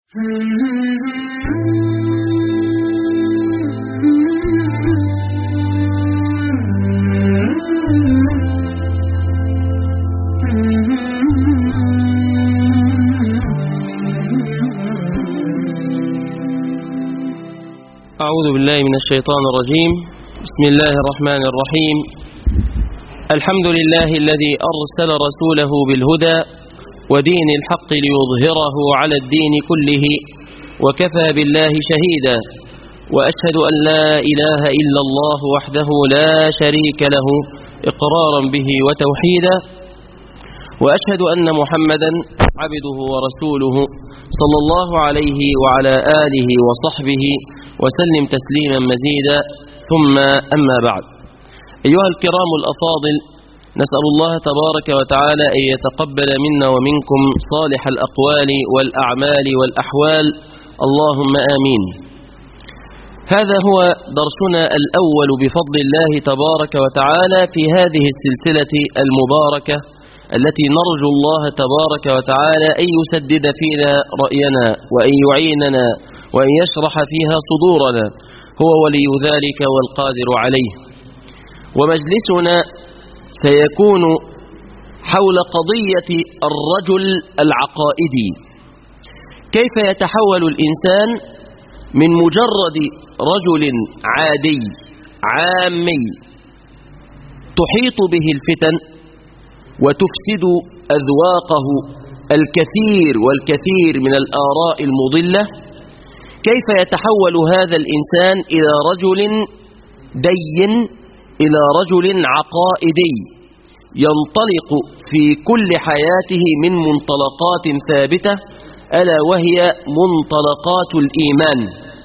أعوذ بالله من الشيطان الرجيم بسم الله الرحمن الرحيم الحمد لله الذي أرسل رسوله بالهدى ودين الحق ليظهره على الدين كله وكفى بالله شهيدا وأشهد أن لا إله إلا الله وحده لا شريك له إقرارا به وتوحيدا وأشهد أن محمدا عبده ورسوله صلى الله عليه وعلى آله وصحبه وسلم تسليما مزيدا ثم أما بعد أيها الكرام الأفاضل نسأل الله تبارك وتعالى أن يتقبل منا ومنكم صالح الأقوال والأعمال والأحوال اللهم آمين هذا هو درسنا الأول بفضل الله تبارك وتعالى في هذه السلسلة المباركة التي نرجو الله تبارك وتعالى أن يسدد فينا رأينا وأن يعيننا وأن يشرح فيها صدورنا هو ولي ذلك والقادر عليه ومجلسنا سيكون حول قضية الرجل العقائدي كيف يتحول الإنسان من مجرد رجل عادي عامي تحيط به الفتن وتفسد أذواقه الكثير والكثير من الآراء المضلة كيف يتحول هذا الإنسان إلى رجل دين إلى رجل عقائدي ينطلق في كل حياته من منطلقات ثابتة ألا وهي منطلقات الإيمان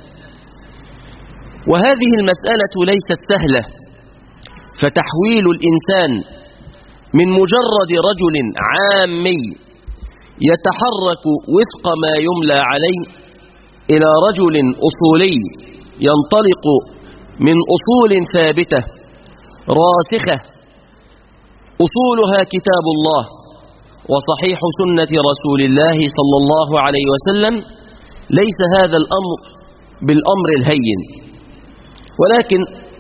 وهذه المسألة ليست سهلة فتحويل الإنسان من مجرد رجل عامي يتحرك وفق ما يملى عليه إلى رجل أصولي ينطلق من أصول ثابتة راسخة أصولها كتاب الله وصحيح سنة رسول الله صلى الله عليه وسلم ليس هذا الأمر بالأمر الهين ولكن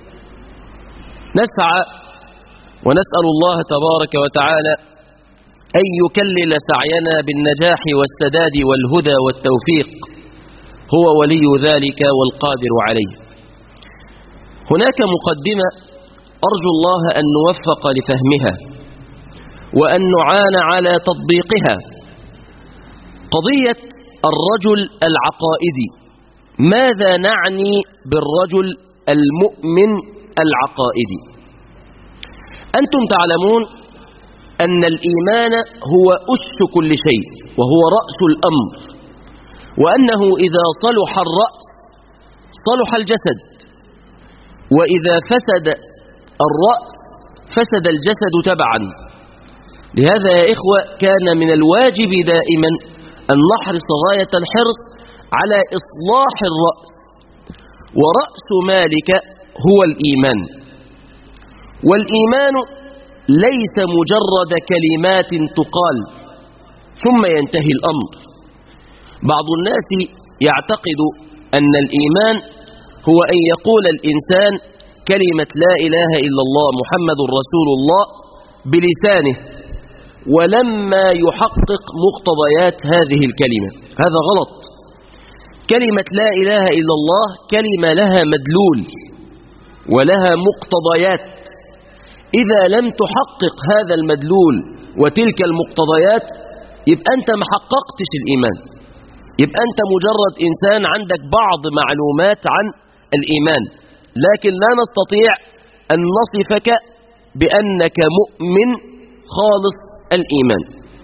نسعى ونسأل الله تبارك وتعالى أن يكلل سعينا بالنجاح والسداد والهدى والتوفيق هو ولي ذلك والقادر عليه هناك مقدمة أرجو الله أن نوفق لفهمها وأن نعان على تطبيقها قضية الرجل العقائدي ماذا نعني بالرجل المؤمن العقائدي أنتم تعلمون أن الإيمان هو أس كل شيء وهو رأس الأمر وأنه إذا صلح الرأس صلح الجسد وإذا فسد الرأس فسد الجسد تبعا لهذا يا إخوة كان من الواجب دائما أن نحرص غاية الحرص على إصلاح الرأس ورأس مالك هو الإيمان والإيمان ليس مجرد كلمات تقال ثم ينتهي الأمر بعض الناس يعتقد أن الإيمان هو أن يقول الإنسان كلمة لا إله إلا الله محمد رسول الله بلسانه ولما يحقق مقتضيات هذه الكلمة هذا غلط كلمة لا إله إلا الله كلمة لها مدلول ولها مقتضيات إذا لم تحقق هذا المدلول وتلك المقتضيات يبقى أنت ما حققتش الإيمان يبقى أنت مجرد إنسان عندك بعض معلومات عن الإيمان لكن لا نستطيع أن نصفك بأنك مؤمن خالص الإيمان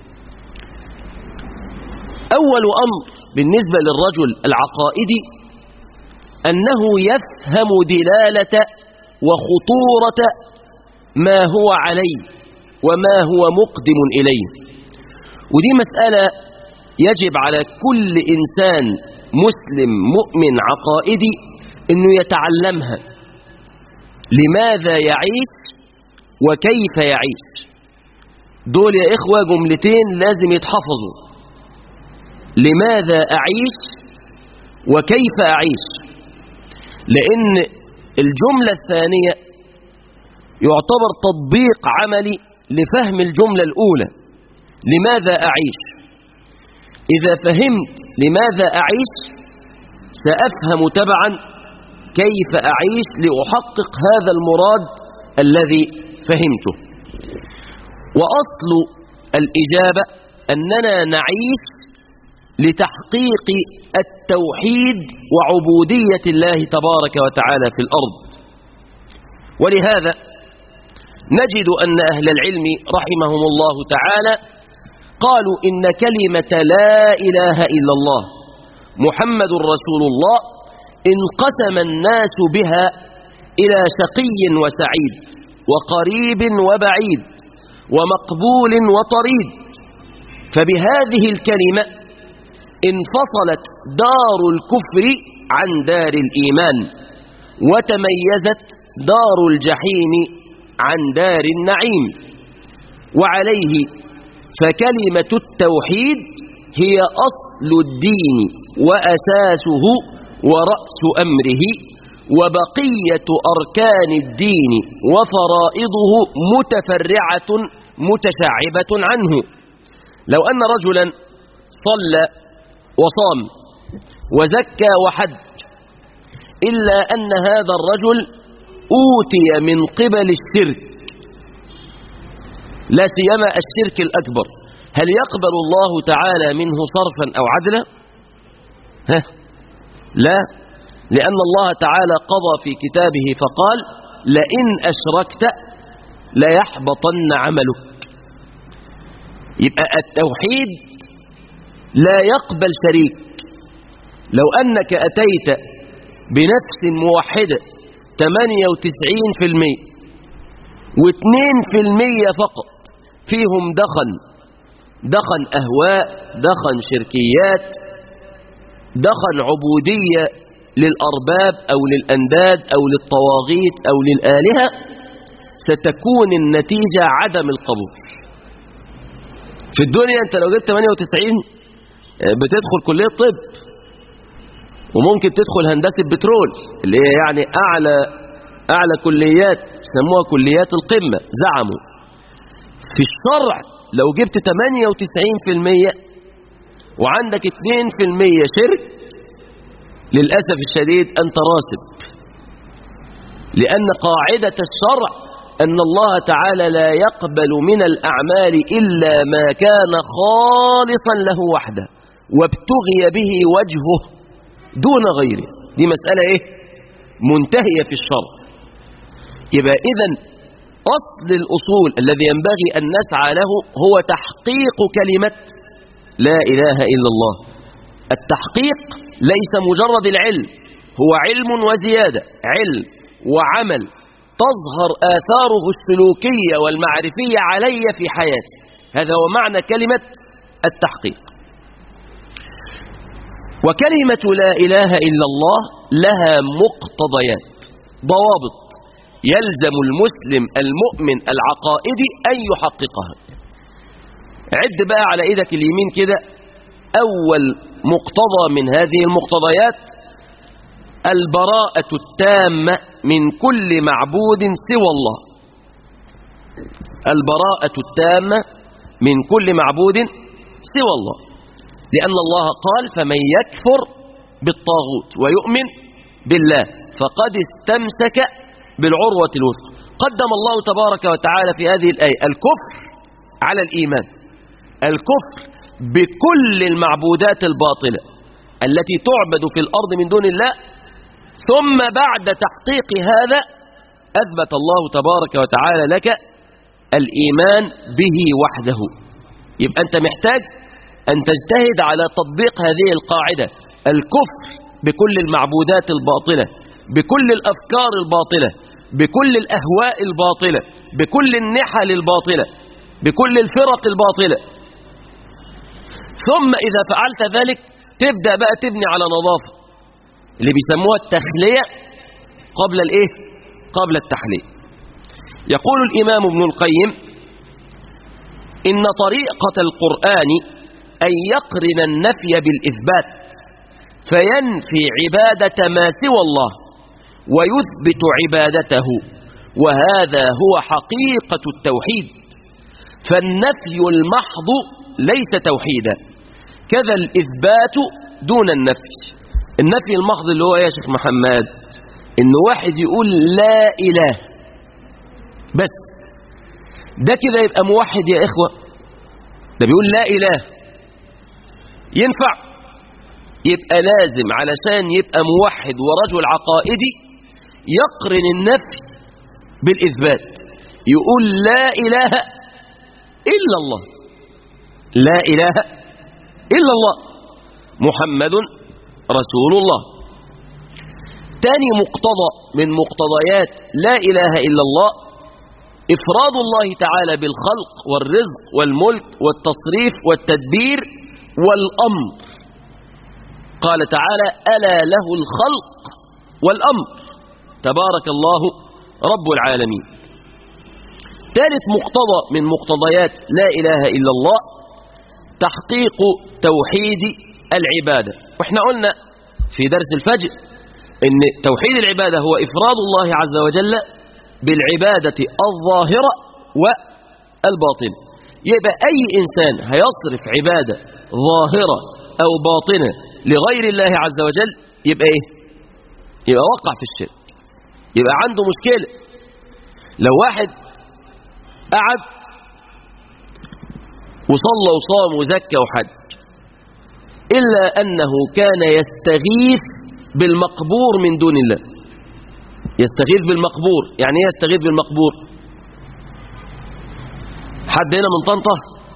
أول أمر بالنسبة للرجل العقائدي أنه يفهم دلالة وخطورة ما هو عليه وما هو مقدم إليه ودي مسألة يجب على كل إنسان مسلم مؤمن عقائدي أنه يتعلمها لماذا يعيش وكيف يعيش دول يا إخوة جملتين لازم يتحفظوا لماذا أعيش وكيف أعيش لأن الجملة الثانية يعتبر تطبيق عملي لفهم الجملة الأولى لماذا أعيش إذا فهمت لماذا أعيش سأفهم تبعا كيف أعيش لأحقق هذا المراد الذي فهمته وأصل الإجابة أننا نعيش لتحقيق التوحيد وعبودية الله تبارك وتعالى في الأرض ولهذا نجد أن أهل العلم رحمهم الله تعالى قالوا إن كلمة لا إله إلا الله محمد رسول الله انقسم الناس بها إلى شقي وسعيد وقريب وبعيد ومقبول وطريد فبهذه الكلمة انفصلت دار الكفر عن دار الإيمان وتميزت دار الجحيم عن دار النعيم وعليه فكلمة التوحيد هي أصل الدين وأساسه ورأس أمره وبقية أركان الدين وفرائضه متفرعة متشعبة عنه لو أن رجلا صلى وصام وزكى وحج إلا أن هذا الرجل أوتي من قبل الشرك لا سيما الشرك الأكبر هل يقبل الله تعالى منه صرفا أو عدلا ها لا لأن الله تعالى قضى في كتابه فقال لئن أشركت ليحبطن عملك يبقى التوحيد لا يقبل شريك لو أنك أتيت بنفس موحدة 98% و2% فقط فيهم دخن دخن أهواء دخن شركيات دخن عبودية للأرباب أو للأنداد أو للطواغيت أو للآلهة ستكون النتيجة عدم القبول في الدنيا أنت لو جبت 98 بتدخل كلية طب وممكن تدخل هندسة بترول اللي هي يعني أعلى أعلى كليات سموها كليات القمة زعموا في الشرع لو جبت 98% وعندك 2% شرك للأسف الشديد أنت راسب لأن قاعدة الشرع أن الله تعالى لا يقبل من الأعمال إلا ما كان خالصا له وحده وابتغي به وجهه دون غيره دي مسألة إيه؟ منتهية في الشرع يبقى إذن أصل الأصول الذي ينبغي أن نسعى له هو تحقيق كلمة لا إله إلا الله التحقيق ليس مجرد العلم هو علم وزيادة علم وعمل تظهر آثاره السلوكية والمعرفية علي في حياتي هذا هو معنى كلمة التحقيق وكلمة لا إله إلا الله لها مقتضيات ضوابط يلزم المسلم المؤمن العقائدي أن يحققها عد بقى على إيدك اليمين كده أول مقتضى من هذه المقتضيات البراءة التامة من كل معبود سوى الله البراءة التامة من كل معبود سوى الله لأن الله قال فمن يكفر بالطاغوت ويؤمن بالله فقد استمسك بالعروة الوثقى قدم الله تبارك وتعالى في هذه الآية الكفر على الإيمان الكفر بكل المعبودات الباطلة التي تعبد في الأرض من دون الله ثم بعد تحقيق هذا أثبت الله تبارك وتعالى لك الإيمان به وحده يبقى أنت محتاج أن تجتهد على تطبيق هذه القاعدة الكفر بكل المعبودات الباطلة بكل الأفكار الباطلة بكل الأهواء الباطلة بكل النحل الباطلة بكل الفرق الباطلة ثم إذا فعلت ذلك تبدأ بقى تبني على نظافة اللي بيسموها التخلية قبل الايه قبل التحلية يقول الإمام ابن القيم إن طريقة القرآن أن يقرن النفي بالإثبات فينفي عبادة ما سوى الله ويثبت عبادته وهذا هو حقيقة التوحيد فالنفي المحض ليس توحيدا كذا الإثبات دون النفي النفي المحض اللي هو يا شيخ محمد إن واحد يقول لا إله بس ده كده يبقى موحد يا إخوة ده بيقول لا إله ينفع يبقى لازم علشان يبقى موحد ورجل عقائدي يقرن النفي بالإثبات يقول لا إله إلا الله لا إله إلا الله محمد رسول الله تاني مقتضى من مقتضيات لا إله إلا الله إفراد الله تعالى بالخلق والرزق والملك والتصريف والتدبير والأمر قال تعالى ألا له الخلق والأمر تبارك الله رب العالمين ثالث مقتضى من مقتضيات لا إله إلا الله تحقيق توحيد العبادة واحنا قلنا في درس الفجر ان توحيد العبادة هو إفراد الله عز وجل بالعبادة الظاهرة والباطنة يبقى أي إنسان هيصرف عبادة ظاهرة أو باطنة لغير الله عز وجل يبقى إيه يبقى وقع في الشرك يبقى عنده مشكلة لو واحد قعد وصلى وصام وزكى وحج إلا أنه كان يستغيث بالمقبور من دون الله يستغيث بالمقبور يعني ايه يستغيث بالمقبور حد هنا من طنطا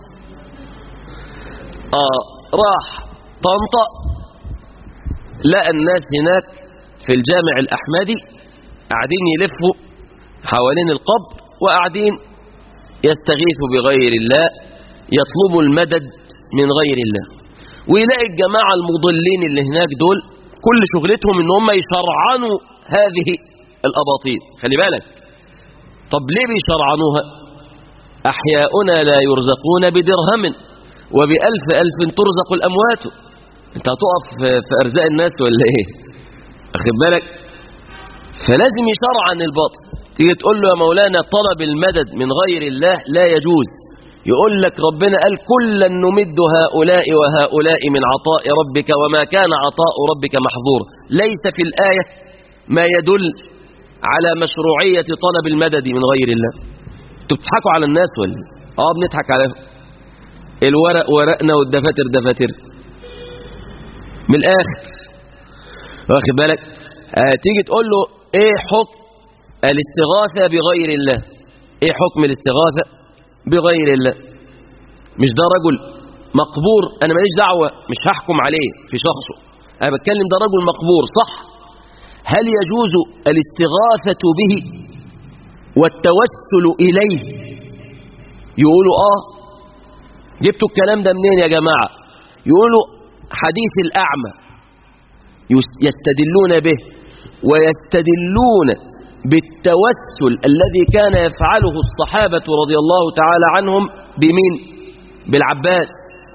آه راح طنطا لقى الناس هناك في الجامع الأحمدي قاعدين يلفوا حوالين القبر وقاعدين يستغيثوا بغير الله يطلبوا المدد من غير الله ويلاقي الجماعة المضلين اللي هناك دول كل شغلتهم ان هم يشرعنوا هذه الأباطيل خلي بالك طب ليه بيشرعنوها أحياؤنا لا يرزقون بدرهم وبألف ألف ترزق الأموات انت هتقف في أرزاق الناس ولا ايه أخذ بالك فلازم يشرعن الباطل تيجي تقول له يا مولانا طلب المدد من غير الله لا يجوز يقول لك ربنا قال كلا نمد هؤلاء وهؤلاء من عطاء ربك وما كان عطاء ربك محظور ليس في الآية ما يدل على مشروعية طلب المدد من غير الله انتوا بتضحكوا على الناس ولا اه بنضحك عليهم الورق ورقنا والدفاتر دفاتر من الاخر واخد بالك آه تيجي تقول له ايه حكم الاستغاثة بغير الله ايه حكم الاستغاثة بغير الله مش ده رجل مقبور انا ماليش دعوة مش هحكم عليه في شخصه انا بتكلم ده رجل مقبور صح هل يجوز الاستغاثة به والتوسل إليه يقولوا آه جبتوا الكلام ده منين يا جماعة يقولوا حديث الأعمى يستدلون به ويستدلون بالتوسل الذي كان يفعله الصحابة رضي الله تعالى عنهم بمين بالعباس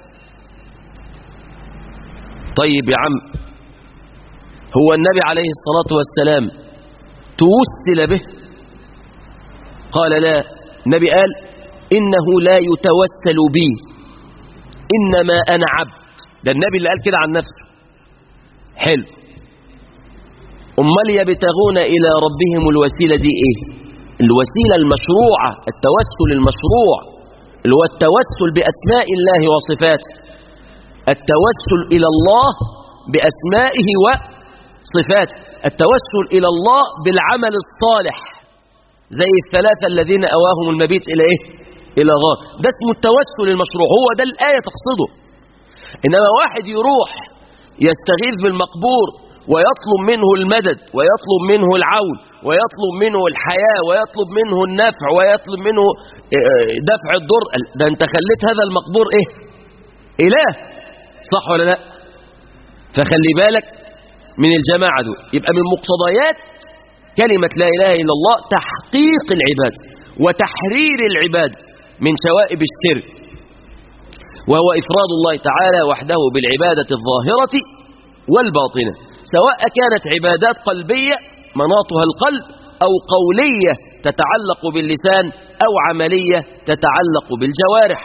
طيب يا عم هو النبي عليه الصلاة والسلام توسل به قال لا النبي قال إنه لا يتوسل بي إنما أنا عبد ده النبي اللي قال كده عن نفسه حلو أمال يبتغون إلى ربهم الوسيلة دي إيه الوسيلة المشروعة التوسل المشروع اللي هو التوسل بأسماء الله وصفاته التوسل إلى الله بأسمائه وصفاته التوسل إلى الله بالعمل الصالح زي الثلاثة الذين أواهم المبيت إلى إيه إلى غار ده اسمه التوسل المشروع هو ده الآية تقصده إنما واحد يروح يستغيث بالمقبور ويطلب منه المدد ويطلب منه العون ويطلب منه الحياة ويطلب منه النفع ويطلب منه دفع الضر ده انت خليت هذا المقبور ايه اله صح ولا لا فخلي بالك من الجماعة دول يبقى من مقتضيات كلمة لا إله إلا الله تحقيق العباد وتحرير العباد من شوائب الشرك وهو إفراد الله تعالى وحده بالعبادة الظاهرة والباطنة سواء كانت عبادات قلبية مناطها القلب أو قولية تتعلق باللسان أو عملية تتعلق بالجوارح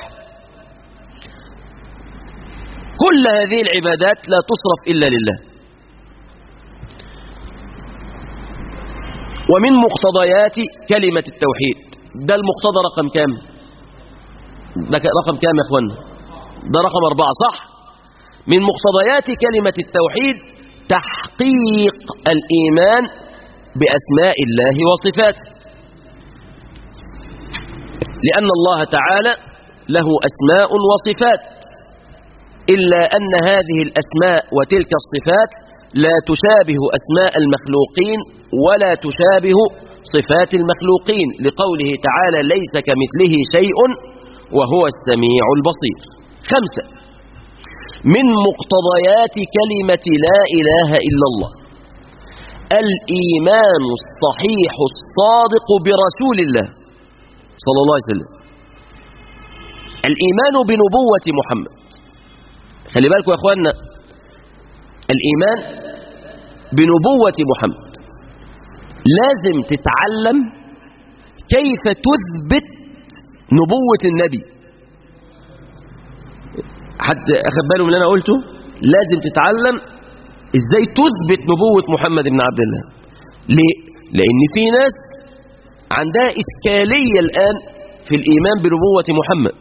كل هذه العبادات لا تصرف إلا لله ومن مقتضيات كلمة التوحيد ده المقتضى رقم كام ده رقم كام يا اخوانا ده رقم أربعة صح من مقتضيات كلمة التوحيد تحقيق الإيمان بأسماء الله وصفاته لأن الله تعالى له أسماء وصفات إلا أن هذه الأسماء وتلك الصفات لا تشابه أسماء المخلوقين ولا تشابه صفات المخلوقين لقوله تعالى ليس كمثله شيء وهو السميع البصير خمسة من مقتضيات كلمة لا إله إلا الله الإيمان الصحيح الصادق برسول الله صلى الله عليه وسلم الإيمان بنبوة محمد خلي بالكم يا أخوانا الإيمان بنبوة محمد لازم تتعلم كيف تثبت نبوة النبي حد أخذ باله من اللي أنا قلته لازم تتعلم إزاي تثبت نبوة محمد بن عبد الله ليه؟ لأن في ناس عندها إشكالية الآن في الإيمان بنبوة محمد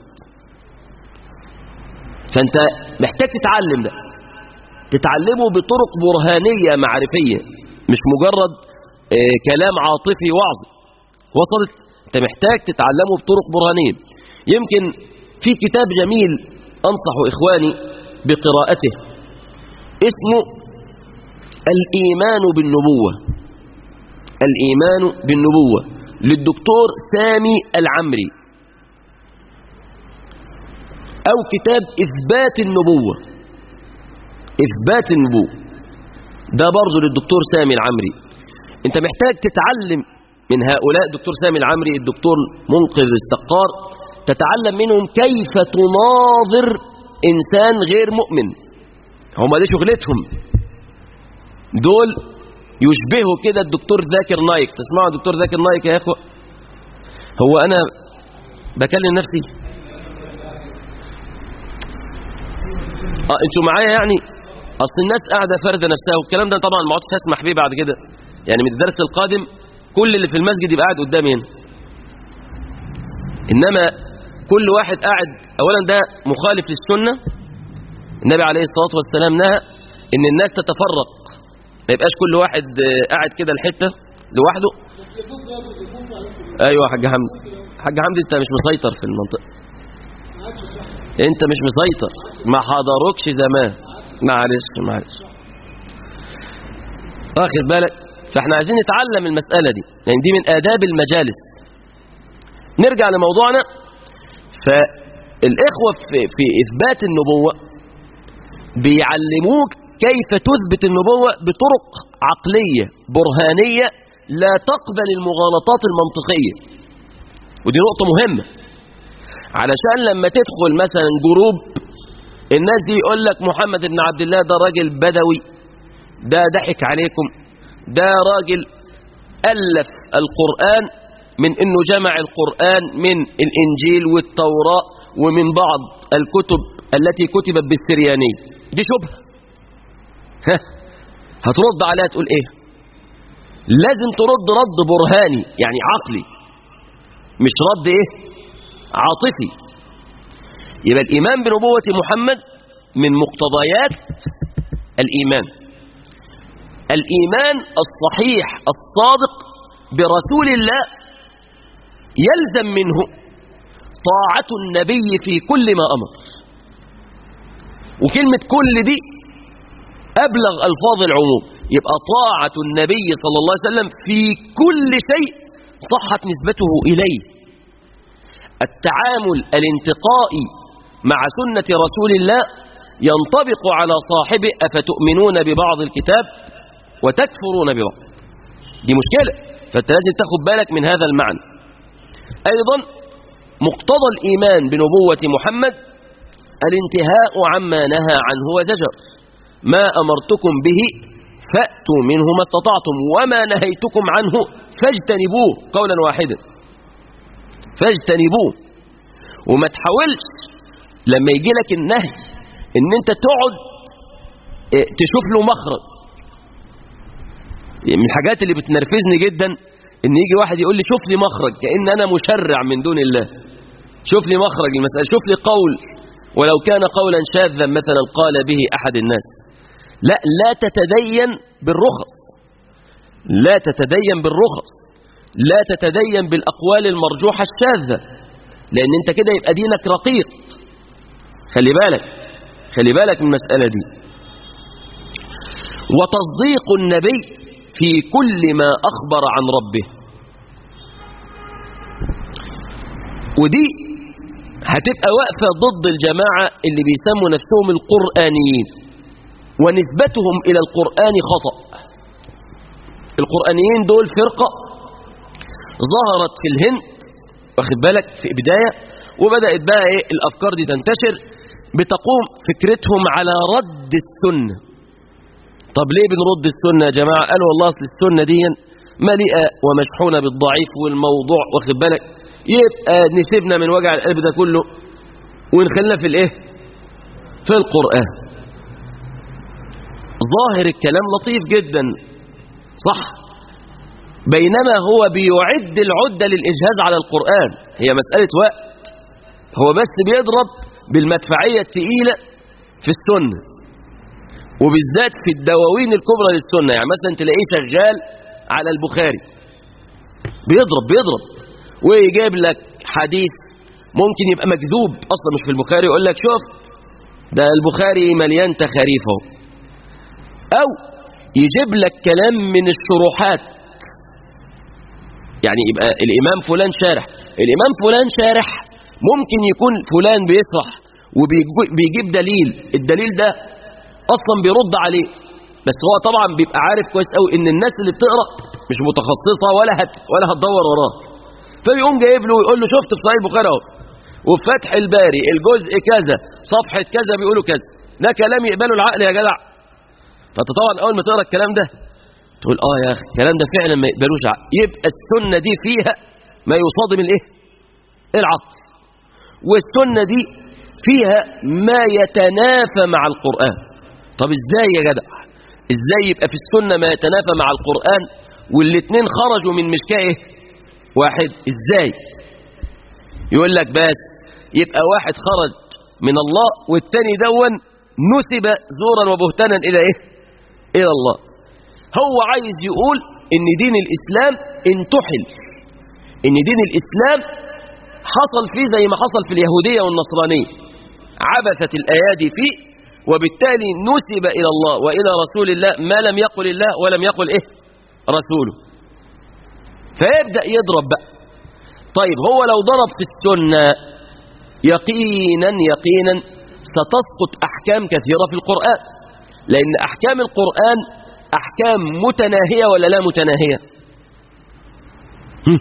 فأنت محتاج تتعلم ده تتعلمه بطرق برهانية معرفية مش مجرد آه كلام عاطفي وعظي وصلت انت محتاج تتعلمه بطرق برهانية يمكن في كتاب جميل أنصح إخواني بقراءته اسمه الإيمان بالنبوة الإيمان بالنبوة للدكتور سامي العمري أو كتاب إثبات النبوة إثبات النبوة ده برضه للدكتور سامي العمري أنت محتاج تتعلم من هؤلاء الدكتور سامي العمري الدكتور منقذ السقار تتعلم منهم كيف تناظر إنسان غير مؤمن هم دي شغلتهم دول يشبهوا كده الدكتور ذاكر نايك تسمعوا الدكتور ذاكر نايك يا اخوة هو انا بكلم نفسي اه انتوا معايا يعني اصل الناس قاعده فارده نفسها والكلام ده طبعا ما عدتش اسمح بيه بعد كده يعني من الدرس القادم كل اللي في المسجد يبقى قاعد قدامي هنا انما كل واحد قاعد اولا ده مخالف للسنه النبي عليه الصلاه والسلام نهى ان الناس تتفرق ما يبقاش كل واحد قاعد كده الحته لوحده ايوه يا حاج حمدي حاج حمدي انت مش مسيطر في المنطقه انت مش مسيطر ما حضروكش زمان معلش معلش واخد بالك فاحنا عايزين نتعلم المساله دي يعني دي من اداب المجالس نرجع لموضوعنا فالاخوه في, في اثبات النبوه بيعلموك كيف تثبت النبوة بطرق عقلية برهانية لا تقبل المغالطات المنطقية ودي نقطة مهمة علشان لما تدخل مثلا جروب الناس دي يقول لك محمد بن عبد الله ده راجل بدوي ده ضحك عليكم ده راجل ألف القرآن من انه جمع القرآن من الانجيل والتوراة ومن بعض الكتب التي كتبت بالسريانية دي شبهه هترد عليها تقول ايه لازم ترد رد برهاني يعني عقلي مش رد ايه عاطفي يبقى الايمان بنبوة محمد من مقتضيات الايمان الايمان الصحيح الصادق برسول الله يلزم منه طاعة النبي في كل ما امر وكلمة كل دي أبلغ ألفاظ العموم يبقى طاعة النبي صلى الله عليه وسلم في كل شيء صحت نسبته إليه التعامل الانتقائي مع سنة رسول الله ينطبق على صاحبه أفتؤمنون ببعض الكتاب وتكفرون ببعض دي مشكلة فأنت لازم تاخد بالك من هذا المعنى أيضا مقتضى الإيمان بنبوة محمد الانتهاء عما نهى عنه وزجر ما أمرتكم به فأتوا منه ما استطعتم وما نهيتكم عنه فاجتنبوه قولا واحدا فاجتنبوه وما تحاولش لما يجي لك النهي ان انت تقعد اه، تشوف له مخرج من الحاجات اللي بتنرفزني جدا ان يجي واحد يقول لي شوف لي مخرج كأن انا مشرع من دون الله شوف لي مخرج المسألة شوف لي قول ولو كان قولا شاذا مثلا قال به احد الناس لا لا تتدين بالرخص لا تتدين بالرخص لا تتدين بالأقوال المرجوحة الشاذة لأن أنت كده يبقى دينك رقيق خلي بالك خلي بالك من المسألة دي وتصديق النبي في كل ما أخبر عن ربه ودي هتبقى واقفة ضد الجماعة اللي بيسموا نفسهم القرآنيين ونسبتهم إلى القرآن خطأ القرآنيين دول فرقة ظهرت في الهند واخد بالك في بداية وبدأت بقى إيه الأفكار دي تنتشر بتقوم فكرتهم على رد السنة طب ليه بنرد السنة يا جماعة قالوا والله أصل السنة دي مليئة ومشحونة بالضعيف والموضوع واخد بالك يبقى نسيبنا من وجع القلب ده كله ونخلينا في الايه في القرآن ظاهر الكلام لطيف جدا صح بينما هو بيعد العدة للإجهاز على القرآن هي مسألة وقت هو بس بيضرب بالمدفعية التقيلة في السنة وبالذات في الدواوين الكبرى للسنة يعني مثلا تلاقيه شغال على البخاري بيضرب بيضرب ويجيب لك حديث ممكن يبقى مكذوب أصلا مش في البخاري يقول لك شفت ده البخاري مليان تخاريف اهو أو يجيب لك كلام من الشروحات يعني يبقى الإمام فلان شارح الإمام فلان شارح ممكن يكون فلان بيشرح وبيجيب دليل الدليل ده أصلا بيرد عليه بس هو طبعا بيبقى عارف كويس قوي ان الناس اللي بتقرا مش متخصصه ولا هت ولا هتدور وراه فبيقوم جايب له ويقول له شفت في صحيح البخاري اهو وفي فتح الباري الجزء كذا صفحه كذا بيقولوا كذا ده كلام يقبله العقل يا جدع فانت طبعا اول ما تقرا الكلام ده تقول اه يا اخي الكلام ده فعلا ما يقبلوش عقل يبقى السنه دي فيها ما يصادم الايه العقل والسنه دي فيها ما يتنافى مع القران طب ازاي يا جدع ازاي يبقى في السنه ما يتنافى مع القران والاثنين خرجوا من مشكاه واحد ازاي يقول لك بس يبقى واحد خرج من الله والتاني دون نسب زورا وبهتانا الى ايه الى الله هو عايز يقول ان دين الاسلام انتحل ان دين الاسلام حصل فيه زي ما حصل في اليهودية والنصرانية عبثت الايادي فيه وبالتالي نسب الى الله والى رسول الله ما لم يقل الله ولم يقل ايه رسوله فيبدأ يضرب بقى طيب هو لو ضرب في السنة يقينا يقينا ستسقط أحكام كثيرة في القرآن لأن أحكام القرآن أحكام متناهية ولا لا متناهية هم.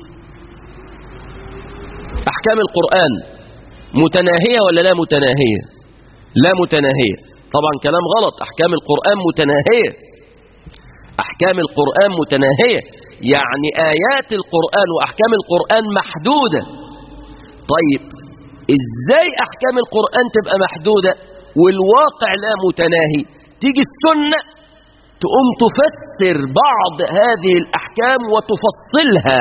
أحكام القرآن متناهية ولا لا متناهية لا متناهية طبعا كلام غلط أحكام القرآن متناهية أحكام القرآن متناهية يعني آيات القرآن وأحكام القرآن محدودة طيب إزاي أحكام القرآن تبقى محدودة والواقع لا متناهي تيجي السنة تقوم تفسر بعض هذه الأحكام وتفصلها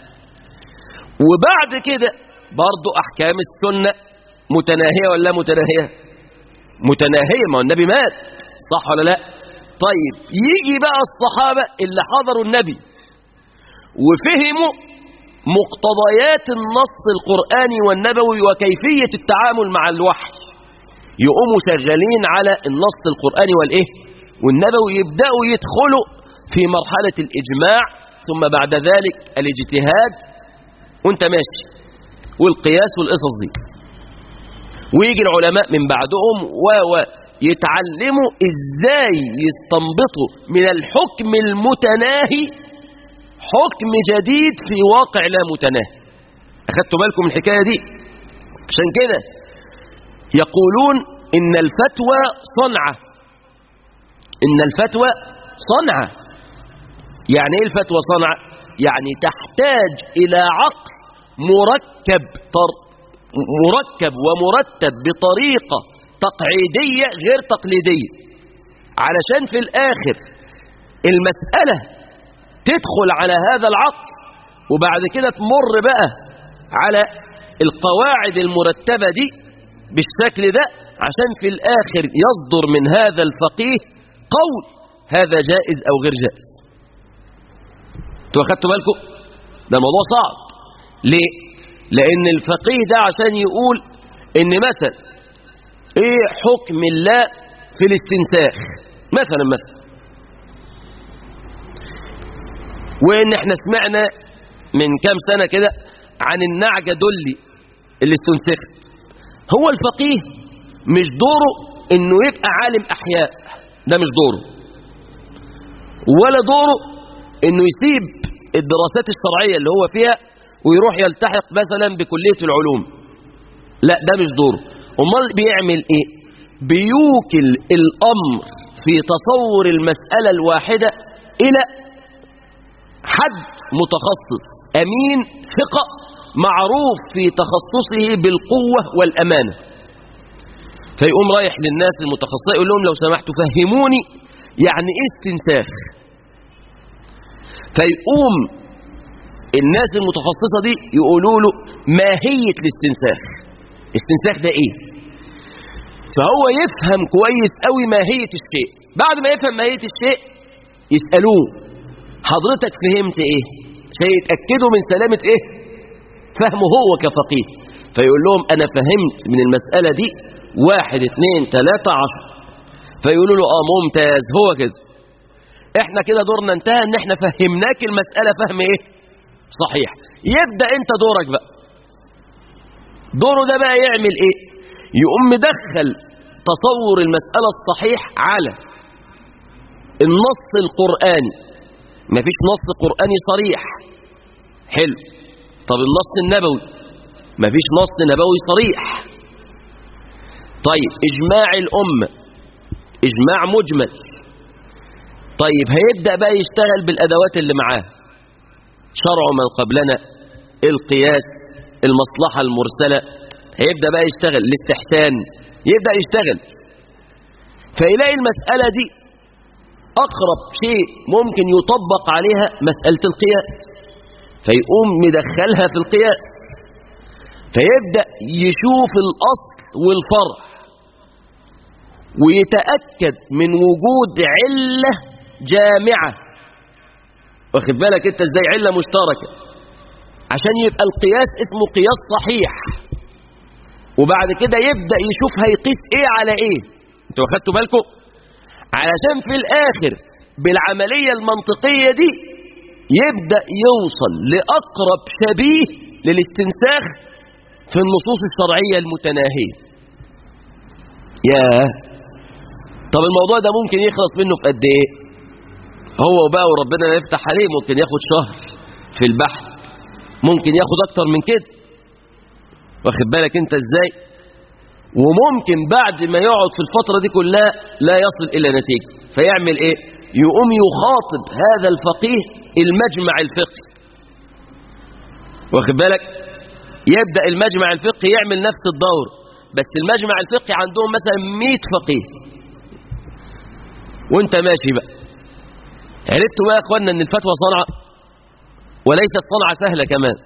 وبعد كده برضو أحكام السنة متناهية ولا متناهية متناهية ما هو النبي مات صح ولا لا طيب يجي بقى الصحابة اللي حضروا النبي وفهموا مقتضيات النص القرآني والنبوي وكيفية التعامل مع الوحي يقوموا شغالين على النص القرآني والإيه والنبوي يبدأوا يدخلوا في مرحلة الإجماع ثم بعد ذلك الاجتهاد وانت ماشي والقياس والقصص دي ويجي العلماء من بعدهم و يتعلموا ازاي يستنبطوا من الحكم المتناهي حكم جديد في واقع لا متناهي اخدتوا بالكم من الحكايه دي عشان كده يقولون إن الفتوى صنعة إن الفتوى صنعة يعني إيه الفتوى صنعة يعني تحتاج إلى عقل مركب طر مركب ومرتب بطريقة تقعيدية غير تقليدية علشان في الآخر المسألة تدخل على هذا العقل وبعد كده تمر بقى على القواعد المرتبة دي بالشكل ده عشان في الآخر يصدر من هذا الفقيه قول هذا جائز أو غير جائز انتوا أخدتوا بالكم ده الموضوع صعب ليه لأن الفقيه ده عشان يقول إن مثلا إيه حكم الله في الاستنساخ مثلا مثلا وإن إحنا سمعنا من كام سنة كده عن النعجة دولي اللي استنسخت هو الفقيه مش دوره إنه يبقى عالم أحياء ده مش دوره ولا دوره إنه يسيب الدراسات الشرعية اللي هو فيها ويروح يلتحق مثلا بكلية العلوم لا ده مش دوره امال بيعمل ايه بيوكل الامر في تصور المسألة الواحدة الى حد متخصص امين ثقة معروف في تخصصه بالقوة والامانة فيقوم رايح للناس المتخصصة يقول لهم لو سمحتوا فهموني يعني ايه استنساخ فيقوم الناس المتخصصة دي يقولوا له ماهية الاستنساخ استنساخ ده ايه فهو يفهم كويس قوي ماهية الشيء بعد ما يفهم ماهية الشيء يسألوه حضرتك فهمت ايه عشان يتأكدوا من سلامة ايه فهمه هو كفقيه فيقول لهم انا فهمت من المسألة دي واحد اتنين تلاتة عشر فيقولوا له اه ممتاز هو كده احنا كده دورنا انتهى ان احنا فهمناك المسألة فهم ايه صحيح يبدأ انت دورك بقى دوره ده بقى يعمل ايه يقوم مدخل تصور المسألة الصحيح على النص القرآني مفيش نص قرآني صريح حلو طب النص النبوي مفيش نص نبوي صريح طيب إجماع الأمة إجماع مجمل طيب هيبدأ بقى يشتغل بالأدوات اللي معاه شرع من قبلنا القياس المصلحة المرسلة هيبدأ بقى يشتغل الاستحسان يبدأ يشتغل فيلاقي المسألة دي أقرب شيء ممكن يطبق عليها مسألة القياس فيقوم مدخلها في القياس فيبدأ يشوف الأصل والفرع ويتأكد من وجود علة جامعة واخد بالك انت ازاي علة مشتركة عشان يبقى القياس اسمه قياس صحيح وبعد كده يبدأ يشوف هيقيس ايه على ايه انتوا اخدتوا بالكم علشان في الاخر بالعملية المنطقية دي يبدأ يوصل لأقرب شبيه للاستنساخ في النصوص الشرعية المتناهية ياه طب الموضوع ده ممكن يخلص منه في قد ايه هو بقى وربنا يفتح عليه ممكن ياخد شهر في البحث ممكن ياخد اكتر من كده واخد بالك انت ازاي وممكن بعد ما يقعد في الفترة دي كلها لا يصل الى نتيجة فيعمل ايه يقوم يخاطب هذا الفقيه المجمع الفقهي واخد بالك يبدأ المجمع الفقهي يعمل نفس الدور بس المجمع الفقهي عندهم مثلا 100 فقيه وانت ماشي بقى عرفتوا بقى يا اخوانا ان الفتوى صنعة وليست صنعة سهلة كمان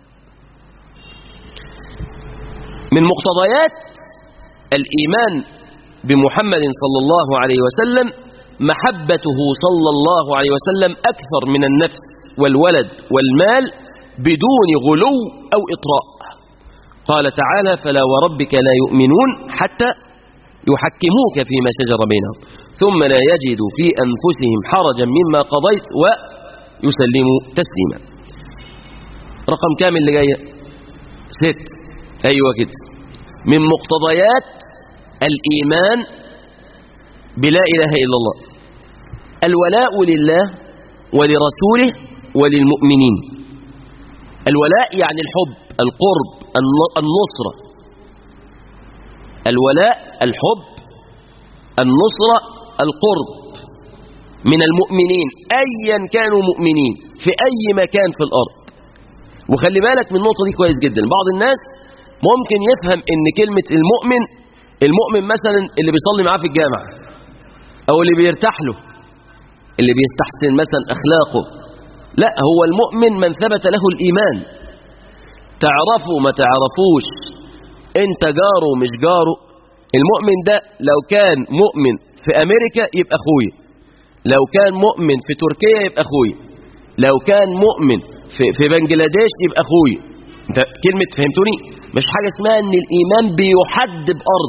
من مقتضيات الإيمان بمحمد صلى الله عليه وسلم محبته صلى الله عليه وسلم أكثر من النفس والولد والمال بدون غلو أو إطراء قال تعالى فلا وربك لا يؤمنون حتى يحكموك فيما شجر بينهم ثم لا يجدوا في أنفسهم حرجا مما قضيت ويسلموا تسليما رقم كامل اللي جاية ست أيوة كده من مقتضيات الإيمان بلا إله إلا الله الولاء لله ولرسوله وللمؤمنين الولاء يعني الحب القرب النصرة الولاء الحب النصرة القرب من المؤمنين أيا كانوا مؤمنين في أي مكان في الأرض وخلي بالك من النقطة دي كويس جدا بعض الناس ممكن يفهم ان كلمة المؤمن المؤمن مثلا اللي بيصلي معاه في الجامع او اللي بيرتاح له اللي بيستحسن مثلا اخلاقه لا هو المؤمن من ثبت له الايمان تعرفه ما تعرفوش انت جاره مش جاره المؤمن ده لو كان مؤمن في امريكا يبقى اخويا لو كان مؤمن في تركيا يبقى اخويا لو كان مؤمن في, في بنجلاديش يبقى اخويا انت كلمة فهمتوني مش حاجة اسمها ان الايمان بيحد بارض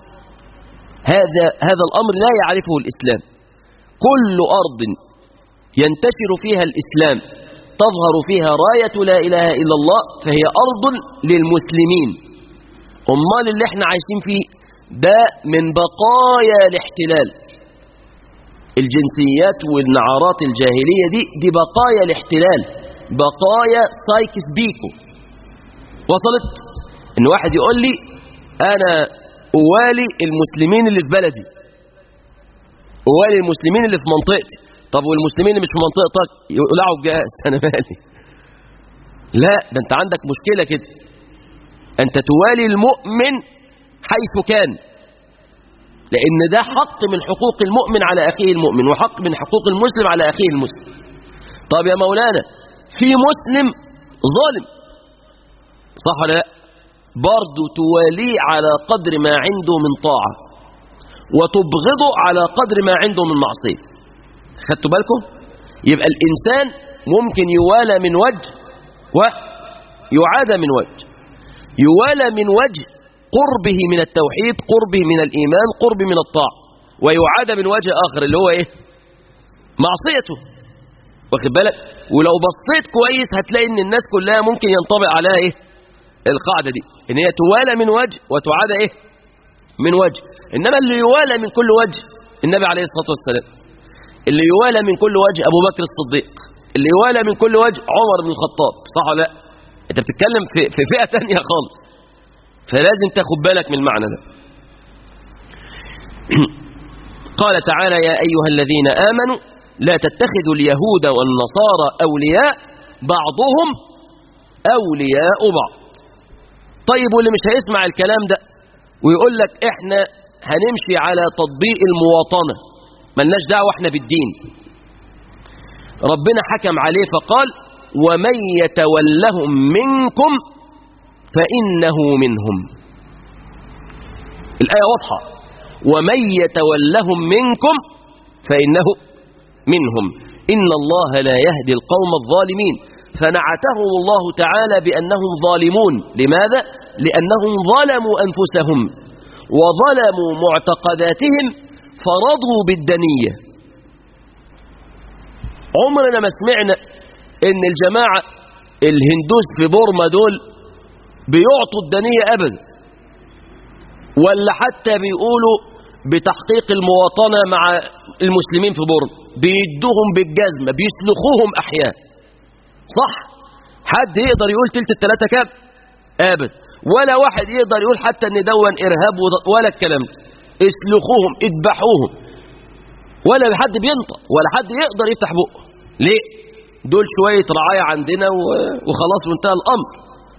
هذا هذا الامر لا يعرفه الاسلام كل ارض ينتشر فيها الاسلام تظهر فيها راية لا اله الا الله فهي ارض للمسلمين امال اللي احنا عايشين فيه ده من بقايا الاحتلال الجنسيات والنعارات الجاهلية دي دي بقايا الاحتلال بقايا سايكس بيكو وصلت ان واحد يقول لي انا اوالي المسلمين اللي في بلدي اوالي المسلمين اللي في منطقتي طب والمسلمين اللي مش في منطقتك يقلعوا الجهاز انا مالي لا ده انت عندك مشكلة كده انت توالي المؤمن حيث كان لان ده حق من حقوق المؤمن على اخيه المؤمن وحق من حقوق المسلم على اخيه المسلم طب يا مولانا في مسلم ظالم صح ولا لا برضه تواليه على قدر ما عنده من طاعة وتبغضه على قدر ما عنده من معصية خدتوا بالكم يبقى الإنسان ممكن يوالى من وجه ويعادى من وجه يوالى من وجه قربه من التوحيد قربه من الإيمان قربه من الطاعة ويعادى من وجه آخر اللي هو إيه معصيته واخد بالك ولو بصيت كويس هتلاقي ان الناس كلها ممكن ينطبق عليها ايه القاعدة دي ان هي توالى من وجه وتعادى ايه من وجه انما اللي يوالى من كل وجه النبي عليه الصلاة والسلام اللي يوالى من كل وجه ابو بكر الصديق اللي يوالى من كل وجه عمر بن الخطاب صح ولا لا انت بتتكلم في, في فئة تانية خالص فلازم تاخد بالك من المعنى ده قال تعالى يا أيها الذين آمنوا لا تتخذوا اليهود والنصارى أولياء بعضهم أولياء بعض طيب واللي مش هيسمع الكلام ده ويقول لك احنا هنمشي على تطبيق المواطنة ملناش دعوة احنا بالدين ربنا حكم عليه فقال ومن يتولهم منكم فإنه منهم الآية واضحة ومن يتولهم منكم فإنه منهم إن الله لا يهدي القوم الظالمين فنعتهم الله تعالى بأنهم ظالمون لماذا؟ لأنهم ظلموا أنفسهم وظلموا معتقداتهم فرضوا بالدنية عمرنا ما سمعنا ان الجماعة الهندوس في بورما دول بيعطوا الدنية أبدا ولا حتى بيقولوا بتحقيق المواطنة مع المسلمين في بورما بيدوهم بالجزمة بيسلخوهم أحياء صح حد يقدر يقول تلت التلاتة كام أبدا ولا واحد يقدر يقول حتى ان دون إرهاب ولا الكلام ده اسلخوهم اذبحوهم ولا حد بينطق ولا حد يقدر يفتح بقه ليه دول شوية رعاية عندنا وخلاص وانتهى الأمر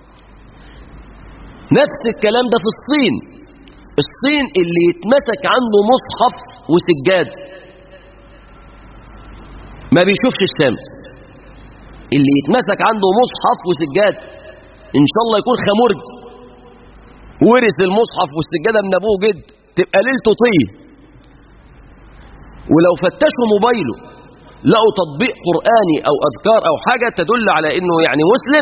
نفس الكلام ده في الصين الصين اللي يتمسك عنده مصحف وسجاد ما بيشوفش الشمس اللي يتمسك عنده مصحف وسجاد ان شاء الله يكون خمرج ورث المصحف والسجادة من ابوه جد تبقى ليلته طيه ولو فتشوا موبايله لقوا تطبيق قرآني او اذكار او حاجة تدل على انه يعني مسلم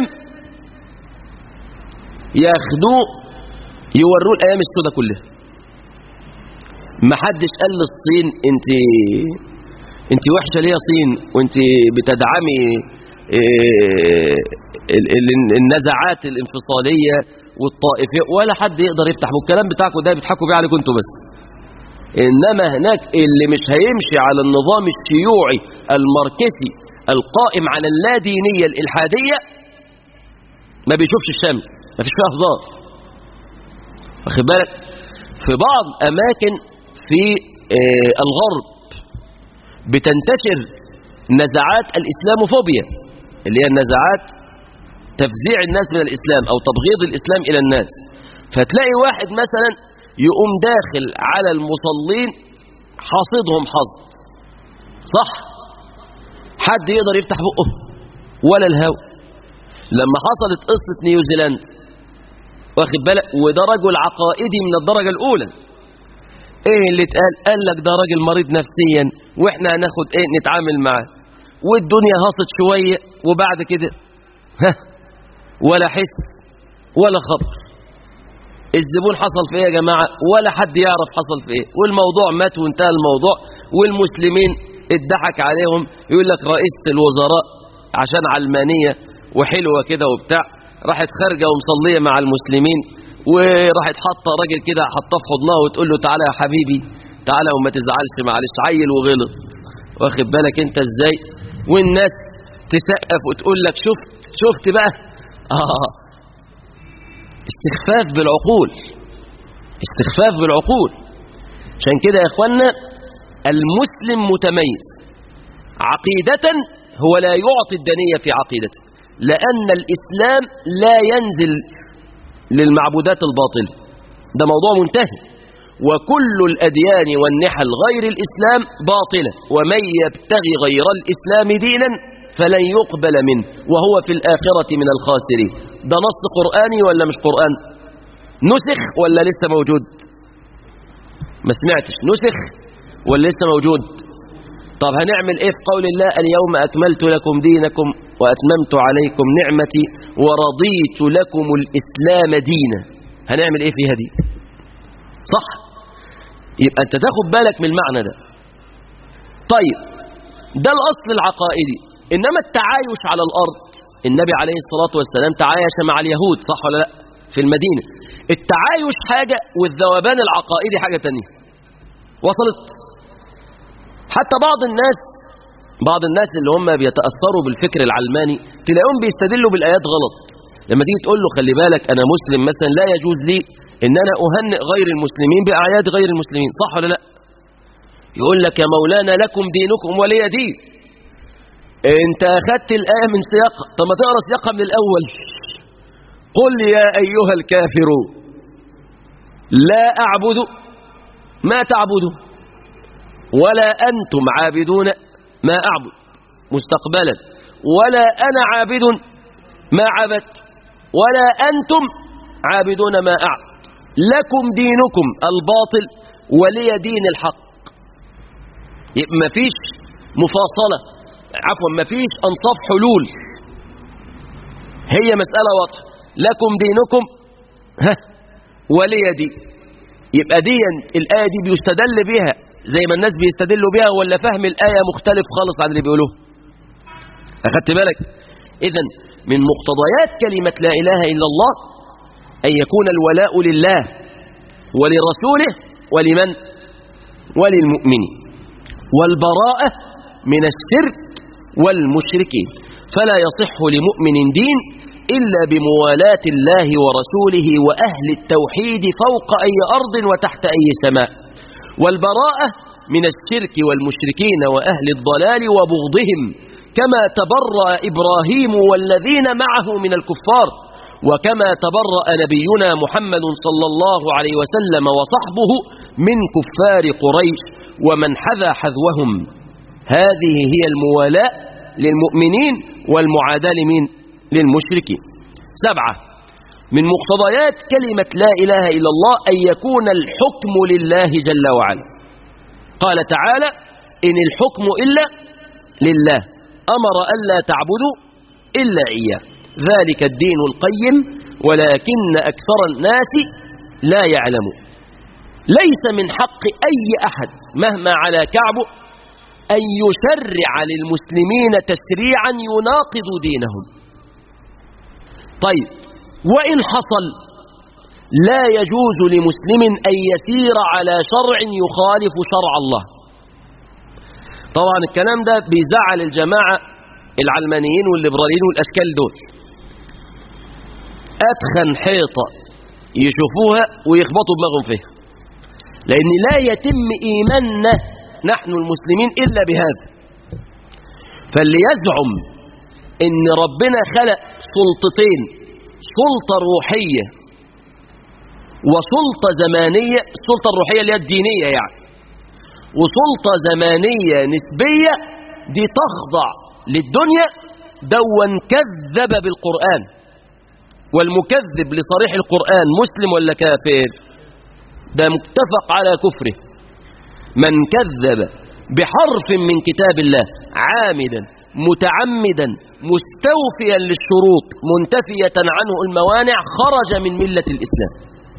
ياخدوه يوروه الايام السوداء كلها ما حدش قال للصين انت انت وحشه ليه يا صين وانت بتدعمي النزعات الانفصاليه والطائفيه ولا حد يقدر يفتح الكلام بتاعكم ده بيضحكوا بيه عليكم انتوا بس انما هناك اللي مش هيمشي على النظام الشيوعي الماركسي القائم على اللادينيه الالحاديه ما بيشوفش الشمس ما فيش فيها هزار واخد بالك في بعض أماكن في آه، الغرب بتنتشر نزعات الإسلاموفوبيا اللي هي النزعات تفزيع الناس من الإسلام أو تبغيض الإسلام إلى الناس فتلاقي واحد مثلا يقوم داخل على المصلين حاصدهم حظ صح حد يقدر يفتح بقه ولا الهوى لما حصلت قصة نيوزيلاند واخد بالك وده رجل عقائدي من الدرجة الأولى ايه اللي اتقال قال لك ده راجل مريض نفسيا واحنا هناخد ايه نتعامل معاه والدنيا هصت شوية وبعد كده ها ولا حس ولا خبر الزبون حصل في ايه يا جماعة ولا حد يعرف حصل في ايه والموضوع مات وانتهى الموضوع والمسلمين اتضحك عليهم يقول لك رئيسة الوزراء عشان علمانية وحلوة كده وبتاع راحت خارجة ومصلية مع المسلمين وراحت حاطة راجل كده حطاه في حضنها وتقول له تعالى يا حبيبي تعالى وما تزعلش معلش عيل وغلط واخد بالك انت ازاي والناس تسقف وتقول لك شفت شفت بقى اه استخفاف بالعقول استخفاف بالعقول عشان كده يا اخوانا المسلم متميز عقيدة هو لا يعطي الدنية في عقيدته لأن الإسلام لا ينزل للمعبودات الباطلة ده موضوع منتهي وكل الأديان والنحل غير الإسلام باطلة ومن يبتغي غير الإسلام دينا فلن يقبل منه وهو في الآخرة من الخاسرين ده نص قرآني ولا مش قرآن نسخ ولا لسه موجود ما سمعتش نسخ ولا لسه موجود طب هنعمل ايه في قول الله اليوم أكملت لكم دينكم وأتممت عليكم نعمتي ورضيت لكم الإسلام دينا هنعمل ايه فيها دي صح يبقى انت تاخد بالك من المعنى ده طيب ده الأصل العقائدي إنما التعايش على الأرض النبي عليه الصلاة والسلام تعايش مع اليهود صح ولا لا في المدينة التعايش حاجة والذوبان العقائدي حاجة تانية وصلت حتى بعض الناس بعض الناس اللي هم بيتأثروا بالفكر العلماني تلاقيهم بيستدلوا بالآيات غلط لما تيجي تقول له خلي بالك أنا مسلم مثلا لا يجوز لي إن أنا أهنئ غير المسلمين بأعياد غير المسلمين صح ولا لا يقول لك يا مولانا لكم دينكم ولي دين انت اخدت الآية من سياقها طب ما تقرا سياقها من الأول قل يا أيها الكافرون لا أعبد ما تعبدون ولا أنتم عابدون ما أعبد مستقبلا ولا أنا عابد ما عبدت ولا أنتم عابدون ما أعبد لكم دينكم الباطل ولي دين الحق يبقى مفيش مفاصلة عفوا مفيش أنصاف حلول هي مسألة واضحة لكم دينكم ها ولي دين يبقى دي الآية دي بيستدل بها زي ما الناس بيستدلوا بها ولا فهم الآية مختلف خالص عن اللي بيقولوه أخدت بالك إذا من مقتضيات كلمة لا إله إلا الله أن يكون الولاء لله ولرسوله ولمن وللمؤمنين والبراءة من الشرك والمشركين فلا يصح لمؤمن دين إلا بموالاة الله ورسوله وأهل التوحيد فوق أي أرض وتحت أي سماء والبراءة من الشرك والمشركين وأهل الضلال وبغضهم كما تبرأ إبراهيم والذين معه من الكفار وكما تبرأ نبينا محمد صلى الله عليه وسلم وصحبه من كفار قريش ومن حذا حذوهم هذه هي الموالاة للمؤمنين والمعاداة لمين للمشركين سبعة من مقتضيات كلمة لا إله إلا الله أن يكون الحكم لله جل وعلا قال تعالى إن الحكم إلا لله أمر ألا تعبدوا إلا إياه ذلك الدين القيم ولكن أكثر الناس لا يعلمون ليس من حق أي أحد مهما على كعبه أن يشرع للمسلمين تشريعا يناقض دينهم طيب وإن حصل لا يجوز لمسلم أن يسير على شرع يخالف شرع الله طبعا الكلام ده بيزعل الجماعة العلمانيين والليبراليين والأشكال دول أتخن حيطة يشوفوها ويخبطوا دماغهم فيها لأن لا يتم إيماننا نحن المسلمين إلا بهذا فاللي يزعم إن ربنا خلق سلطتين سلطة روحية وسلطة زمانية السلطة الروحية اللي هي الدينية يعني وسلطة زمانية نسبية دي تخضع للدنيا دون كذب بالقرآن والمكذب لصريح القرآن مسلم ولا كافر ده متفق على كفره من كذب بحرف من كتاب الله عامدا متعمدا مستوفيا للشروط منتفية عنه الموانع خرج من ملة الإسلام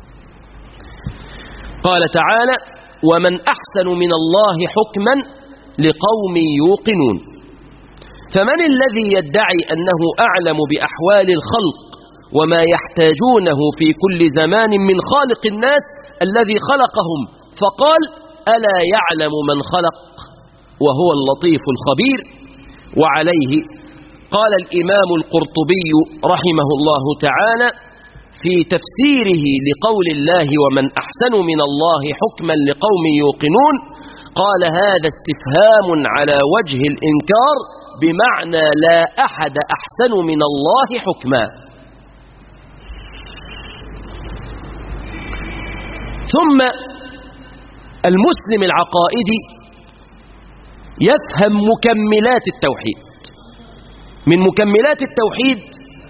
قال تعالى ومن أحسن من الله حكما لقوم يوقنون فمن الذي يدعي أنه أعلم بأحوال الخلق وما يحتاجونه في كل زمان من خالق الناس الذي خلقهم فقال ألا يعلم من خلق وهو اللطيف الخبير وعليه قال الإمام القرطبي رحمه الله تعالى في تفسيره لقول الله ومن أحسن من الله حكما لقوم يوقنون قال هذا استفهام على وجه الإنكار بمعنى لا أحد أحسن من الله حكما ثم المسلم العقائدي يفهم مكملات التوحيد من مكملات التوحيد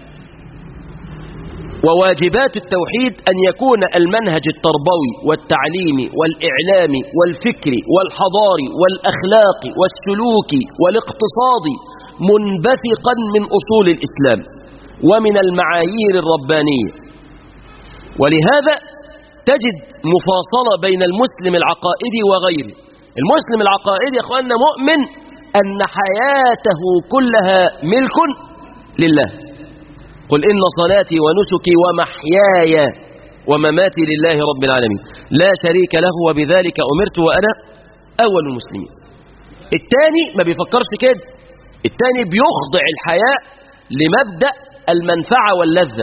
وواجبات التوحيد أن يكون المنهج التربوي والتعليمي والإعلامي والفكري والحضاري والأخلاقي والسلوكي والاقتصادي منبثقا من أصول الإسلام ومن المعايير الربانية ولهذا تجد مفاصلة بين المسلم العقائدي وغيره المسلم العقائدي يا أخواننا مؤمن أن حياته كلها ملك لله قل إن صلاتي ونسكي ومحياي ومماتي لله رب العالمين لا شريك له وبذلك أمرت وأنا أول المسلمين الثاني ما بيفكرش كده الثاني بيخضع الحياة لمبدأ المنفعة واللذة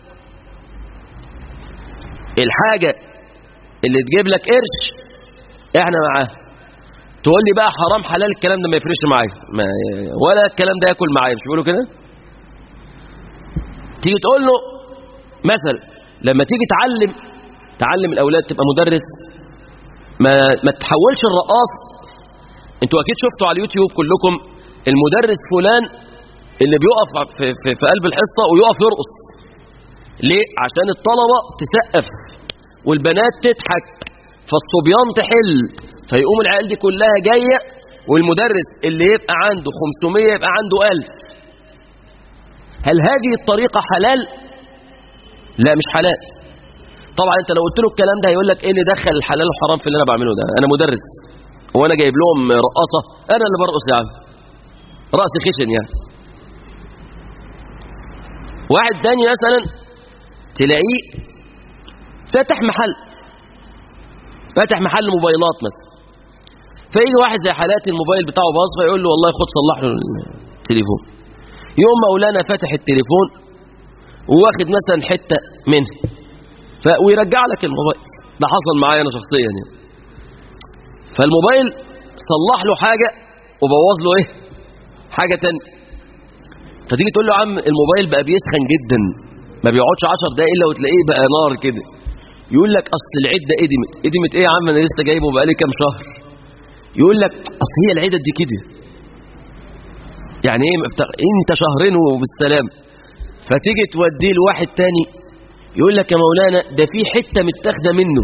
الحاجة اللي تجيب لك قرش احنا معاها تقول لي بقى حرام حلال الكلام ده ما يفرقش معايا ما ولا الكلام ده ياكل معايا مش بيقولوا كده تيجي تقول له مثلا لما تيجي تعلم تعلم الاولاد تبقى مدرس ما ما تحولش الرقاص انتوا اكيد شفتوا على اليوتيوب كلكم المدرس فلان اللي بيقف في, في, في قلب الحصه ويقف يرقص ليه عشان الطلبه تسقف والبنات تضحك فالصبيان تحل فيقوم العيال دي كلها جايه والمدرس اللي يبقى عنده 500 يبقى عنده 1000 هل هذه الطريقة حلال لا مش حلال طبعا انت لو قلت له الكلام ده هيقول لك ايه اللي دخل الحلال والحرام في اللي انا بعمله ده انا مدرس وانا جايب لهم رقاصة انا اللي برقص يعني رأسي خشن يعني واحد تاني مثلا تلاقيه فاتح محل فاتح محل موبايلات مثلا فيجي واحد زي حالاتي الموبايل بتاعه باظ فيقول له والله خد صلح له التليفون يوم مولانا فتح التليفون وواخد مثلا حتة منه ف... ويرجع لك الموبايل ده حصل معايا انا شخصيا يعني فالموبايل صلح له حاجة وبوظ له ايه حاجة تانية فتيجي تقول له يا عم الموبايل بقى بيسخن جدا ما بيقعدش 10 دقايق الا وتلاقيه بقى نار كده يقول لك اصل العده قدمت قدمت ايه يا عم انا لسه جايبه بقالي كام شهر يقول لك اصل هي العدد دي كده يعني ايه بتاع انت شهرين وبالسلام فتيجي توديه لواحد تاني يقول لك يا مولانا ده في حته متاخده منه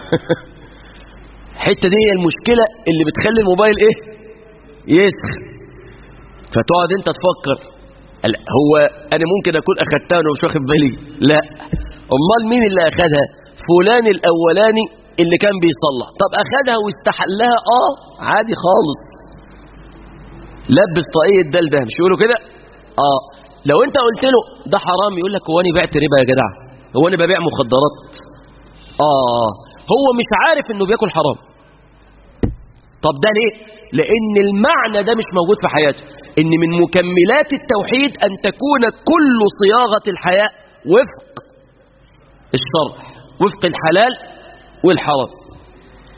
الحته دي هي المشكله اللي بتخلي الموبايل ايه يسخن فتقعد انت تفكر هو انا ممكن اكون اخدتها وانا مش واخد بالي لا امال مين اللي اخدها فلان الاولاني اللي كان بيصلح طب اخدها واستحلها اه عادي خالص لبس طاقية دل ده مش يقولوا كده اه لو انت قلت له ده حرام يقول لك هو انا بعت ربا يا جدع هو انا ببيع مخدرات اه هو مش عارف انه بياكل حرام طب ده ليه لان المعنى ده مش موجود في حياته ان من مكملات التوحيد ان تكون كل صياغة الحياة وفق الشرع وفق الحلال والحرام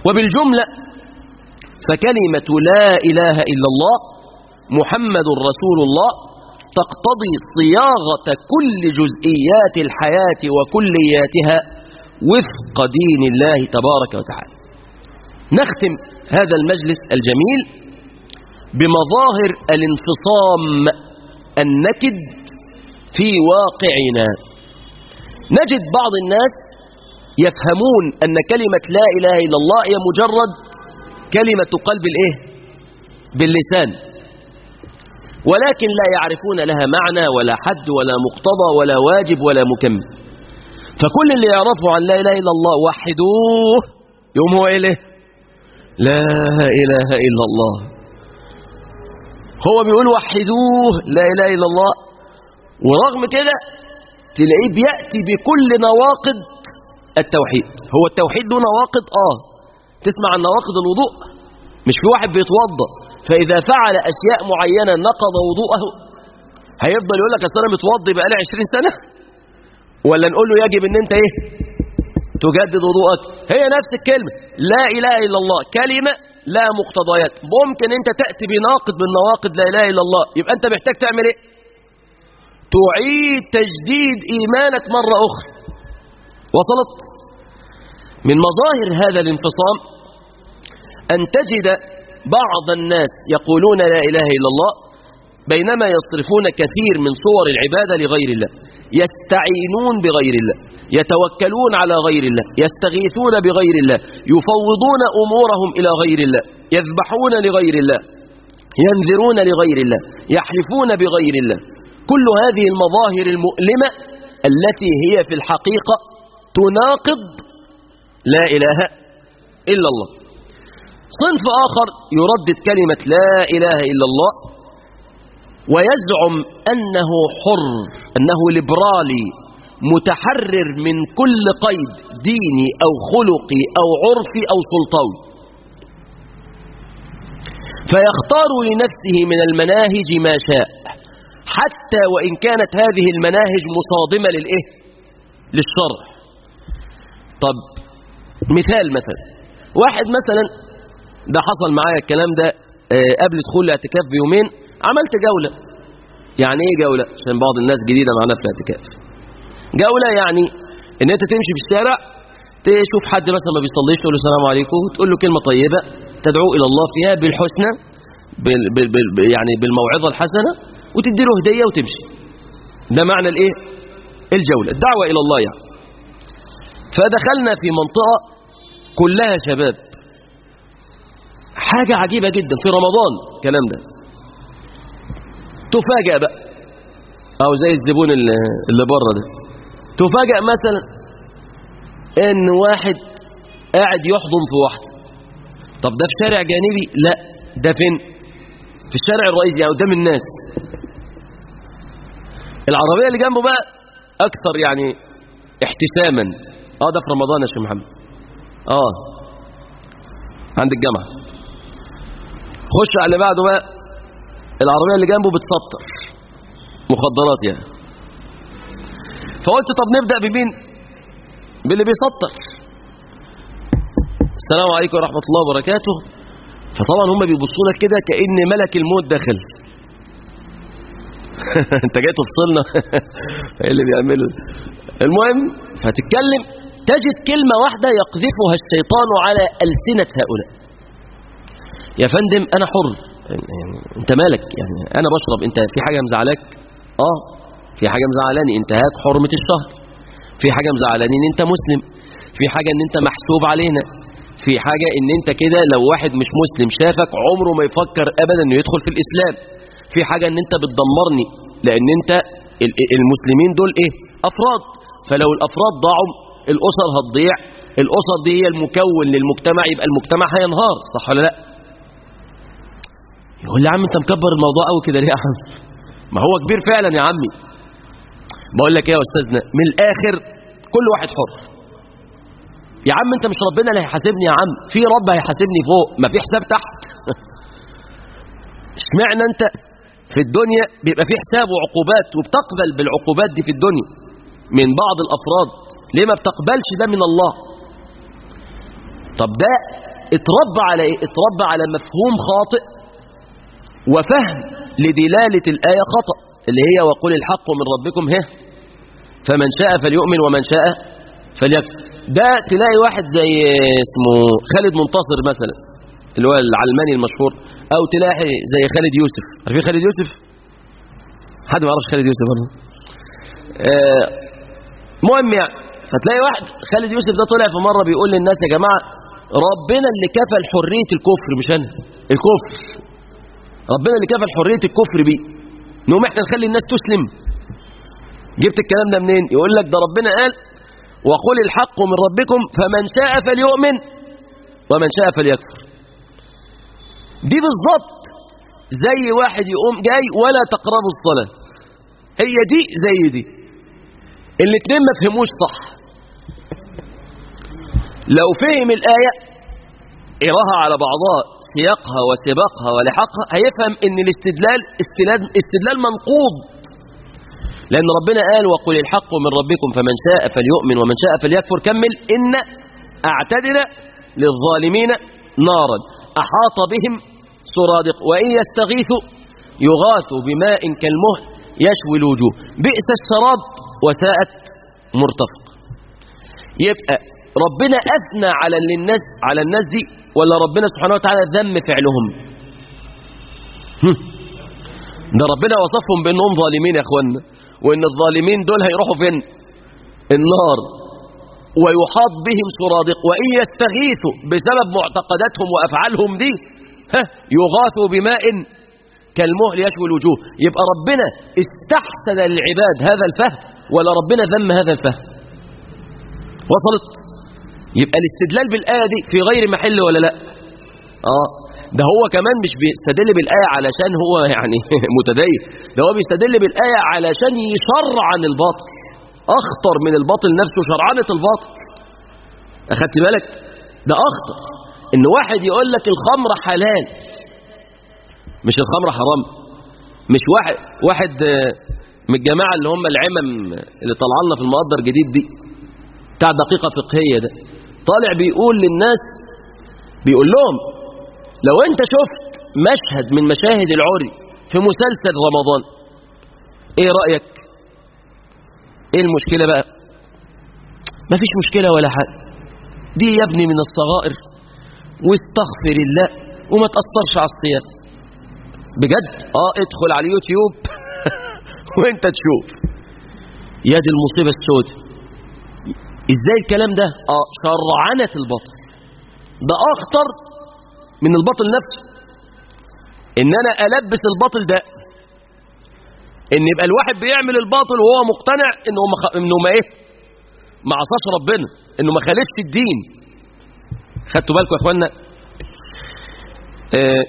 وبالجملة فكلمة لا إله إلا الله محمد رسول الله تقتضي صياغة كل جزئيات الحياة وكلياتها وفق دين الله تبارك وتعالى نختم هذا المجلس الجميل بمظاهر الانفصام النكد في واقعنا نجد بعض الناس يفهمون أن كلمة لا إله إلا الله هي مجرد كلمة قلب الإيه؟ باللسان ولكن لا يعرفون لها معنى ولا حد ولا مقتضى ولا واجب ولا مكمل فكل اللي يعرفه عن لا إله إلا الله وحدوه يوم هو إيه لا إله إلا الله هو بيقول وحدوه لا إله إلا الله ورغم كده تلاقيه بيأتي بكل نواقض التوحيد هو التوحيد له نواقض آه تسمع عن نواقض الوضوء مش في واحد بيتوضأ فإذا فعل أشياء معينة نقض وضوءه هيفضل يقول لك أصل أنا متوضي بقالي 20 سنة ولا نقول له يجب ان انت ايه تجدد وضوءك هي نفس الكلمة لا اله الا الله كلمة لا مقتضيات ممكن انت تأتي بناقض من نواقض لا اله الا الله يبقى انت محتاج تعمل ايه تعيد تجديد ايمانك مرة اخرى وصلت من مظاهر هذا الانفصام ان تجد بعض الناس يقولون لا اله الا الله بينما يصرفون كثير من صور العبادة لغير الله يستعينون بغير الله يتوكلون على غير الله يستغيثون بغير الله يفوضون أمورهم إلى غير الله يذبحون لغير الله ينذرون لغير الله يحلفون بغير الله كل هذه المظاهر المؤلمة التي هي في الحقيقة تناقض لا إله إلا الله صنف آخر يردد كلمة لا إله إلا الله ويزعم أنه حر أنه ليبرالي متحرر من كل قيد ديني أو خلقي أو عرفي أو سلطوي فيختار لنفسه من المناهج ما شاء حتى وإن كانت هذه المناهج مصادمة للإيه؟ للشرع طب مثال مثلا واحد مثلا ده حصل معايا الكلام ده قبل دخول الاعتكاف بيومين عملت جولة يعني ايه جولة عشان بعض الناس جديدة معنا في الاعتكاف جولة يعني ان انت تمشي في الشارع تشوف حد مثلا ما بيصليش تقول له السلام عليكم وتقول له كلمة طيبة تدعو الى الله فيها بالحسنى بال بال بال يعني بالموعظة الحسنة وتدي له هدية وتمشي ده معنى الايه الجولة الدعوة الى الله يعني فدخلنا في منطقة كلها شباب حاجة عجيبة جدا في رمضان الكلام ده تفاجأ بقى او زي الزبون اللي, اللي بره ده تفاجأ مثلا ان واحد قاعد يحضن في واحدة طب ده في شارع جانبي لا ده فين في الشارع الرئيسي يعني قدام الناس العربية اللي جنبه بقى اكثر يعني احتساما اه ده في رمضان يا شيخ محمد اه عند الجامعة خش على اللي بعده بقى العربية اللي جنبه بتسطر مخدرات يعني فقلت طب نبدأ بمين باللي بيسطر السلام عليكم ورحمة الله وبركاته فطبعا هم بيبصوا لك كده كأن ملك الموت دخل انت جاي تفصلنا ايه اللي بيعمله المهم فتتكلم تجد كلمة واحدة يقذفها الشيطان على ألسنة هؤلاء يا فندم أنا حر يعني انت مالك يعني انا بشرب انت في حاجة مزعلاك اه في حاجة مزعلاني انتهاك حرمة الشهر في حاجة مزعلاني ان انت مسلم في حاجة ان انت محسوب علينا في حاجة ان انت كده لو واحد مش مسلم شافك عمره ما يفكر ابدا انه يدخل في الاسلام في حاجة ان انت بتدمرني لان انت المسلمين دول ايه افراد فلو الافراد ضاعوا الاسر هتضيع الاسر دي هي المكون للمجتمع يبقى المجتمع هينهار صح ولا لا يقول لي يا عم انت مكبر الموضوع قوي كده ليه يا عم ما هو كبير فعلا يا عمي بقول لك ايه يا استاذنا من الاخر كل واحد حر يا عم انت مش ربنا اللي هيحاسبني يا عم في رب هيحاسبني فوق ما في حساب تحت اشمعنى انت في الدنيا بيبقى في حساب وعقوبات وبتقبل بالعقوبات دي في الدنيا من بعض الافراد ليه ما بتقبلش ده من الله طب ده اتربى على ايه اتربى على مفهوم خاطئ وفهم لدلالة الآية خطأ اللي هي وقل الحق من ربكم هه فمن شاء فليؤمن ومن شاء فليكفر ده تلاقي واحد زي اسمه خالد منتصر مثلا اللي هو العلماني المشهور او تلاقي زي خالد يوسف عارفين خالد يوسف حد ما يعرفش خالد يوسف برضه آه، المهم يعني فتلاقي واحد خالد يوسف ده طلع في مره بيقول للناس يا جماعه ربنا اللي كفل حريه الكفر مش انا الكفر ربنا اللي كفل حريه الكفر بيه نقوم احنا نخلي الناس تسلم جبت الكلام ده منين يقول لك ده ربنا قال وقل الحق من ربكم فمن شاء فليؤمن ومن شاء فليكفر دي بالظبط زي واحد يقوم جاي ولا تقربوا الصلاة هي دي زي دي الاتنين ما فهموش صح لو فهم الآية قراها على بعضها سياقها وسباقها ولحقها هيفهم ان الاستدلال استدلال, استدلال منقوض لأن ربنا قال وقل الحق من ربكم فمن شاء فليؤمن ومن شاء فليكفر كمل إن أعتدنا للظالمين نارا أحاط بهم سرادق وإن يستغيثوا يغاثوا بماء كالمهل يشوي الوجوه بئس الشراب وساءت مرتفق يبقى ربنا أثنى على الناس على الناس دي ولا ربنا سبحانه وتعالى ذم فعلهم هم. ده ربنا وصفهم بأنهم ظالمين يا أخوانا وأن الظالمين دول هيروحوا فين النار ويحاط بهم سرادق وإن يستغيثوا بسبب معتقداتهم وأفعالهم دي ها يغاثوا بماء كالمهل يشوي الوجوه يبقى ربنا استحسن للعباد هذا الفهم ولا ربنا ذم هذا الفهم وصلت يبقى الاستدلال بالآية دي في غير محل ولا لا آه ده هو كمان مش بيستدل بالآية علشان هو يعني متدين ده هو بيستدل بالآية علشان يشرع عن الباطل أخطر من الباطل نفسه شرعنة الباطل أخدت بالك ده أخطر إن واحد يقول لك الخمر حلال مش الخمر حرام مش واحد واحد من الجماعة اللي هم العمم اللي طلع لنا في المقدر جديد دي بتاع دقيقة فقهية ده طالع بيقول للناس بيقول لهم لو انت شفت مشهد من مشاهد العري في مسلسل رمضان ايه رأيك ايه المشكلة بقى مفيش مشكلة ولا حاجة دي يا ابني من الصغائر واستغفر الله وما تأثرش على الصيام بجد اه ادخل على اليوتيوب وانت تشوف يا دي المصيبة السوداء ازاي الكلام ده اه شرعنة البطل ده اخطر من الباطل نفسه ان انا البس الباطل ده ان يبقى الواحد بيعمل الباطل وهو مقتنع انه ما انه ما ايه ما عصاش ربنا انه ما خالفش الدين خدتوا بالكم يا اخوانا آه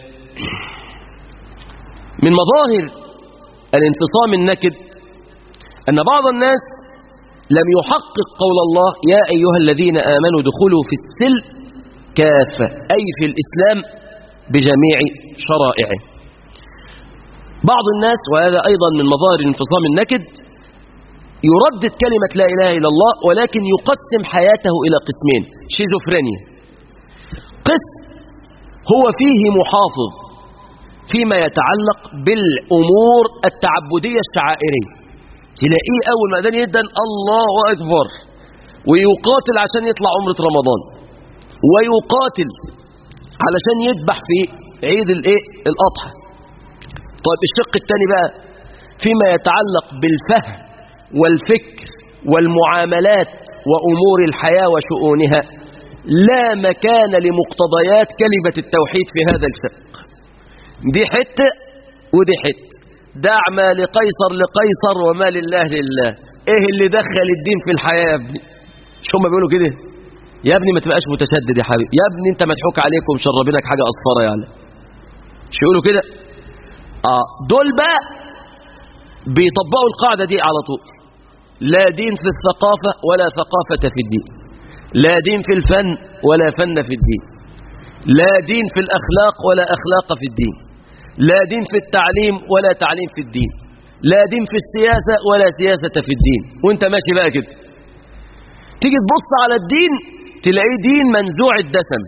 من مظاهر الانفصام النكد ان بعض الناس لم يحقق قول الله يا ايها الذين امنوا دخلوا في السلم كافة أي في الإسلام بجميع شرائعه بعض الناس وهذا أيضا من مظاهر الانفصام النكد يردد كلمة لا إله إلا الله ولكن يقسم حياته إلى قسمين شيزوفرينيا قسم هو فيه محافظ فيما يتعلق بالأمور التعبدية الشعائرية تلاقيه أول ما أذان يدن الله أكبر ويقاتل عشان يطلع عمرة رمضان ويقاتل علشان يذبح في عيد الايه الاضحى طيب الشق الثاني بقى فيما يتعلق بالفهم والفكر والمعاملات وامور الحياه وشؤونها لا مكان لمقتضيات كلمه التوحيد في هذا الشق دي حته ودي حته دع ما لقيصر لقيصر وما لله لله ايه اللي دخل الدين في الحياه يا ابني مش هم بيقولوا كده يا ابني ما تبقاش متشدد يا حبيبي يا ابني انت مضحوك عليك ومشربينك حاجه اصفره يعني مش يقولوا كده اه دول بقى بيطبقوا القاعده دي على طول لا دين في الثقافه ولا ثقافه في الدين لا دين في الفن ولا فن في الدين لا دين في الاخلاق ولا اخلاق في الدين لا دين في التعليم ولا تعليم في الدين لا دين في السياسه ولا سياسه في الدين وانت ماشي بقى كده تيجي تبص على الدين تلاقيه دين منزوع الدسم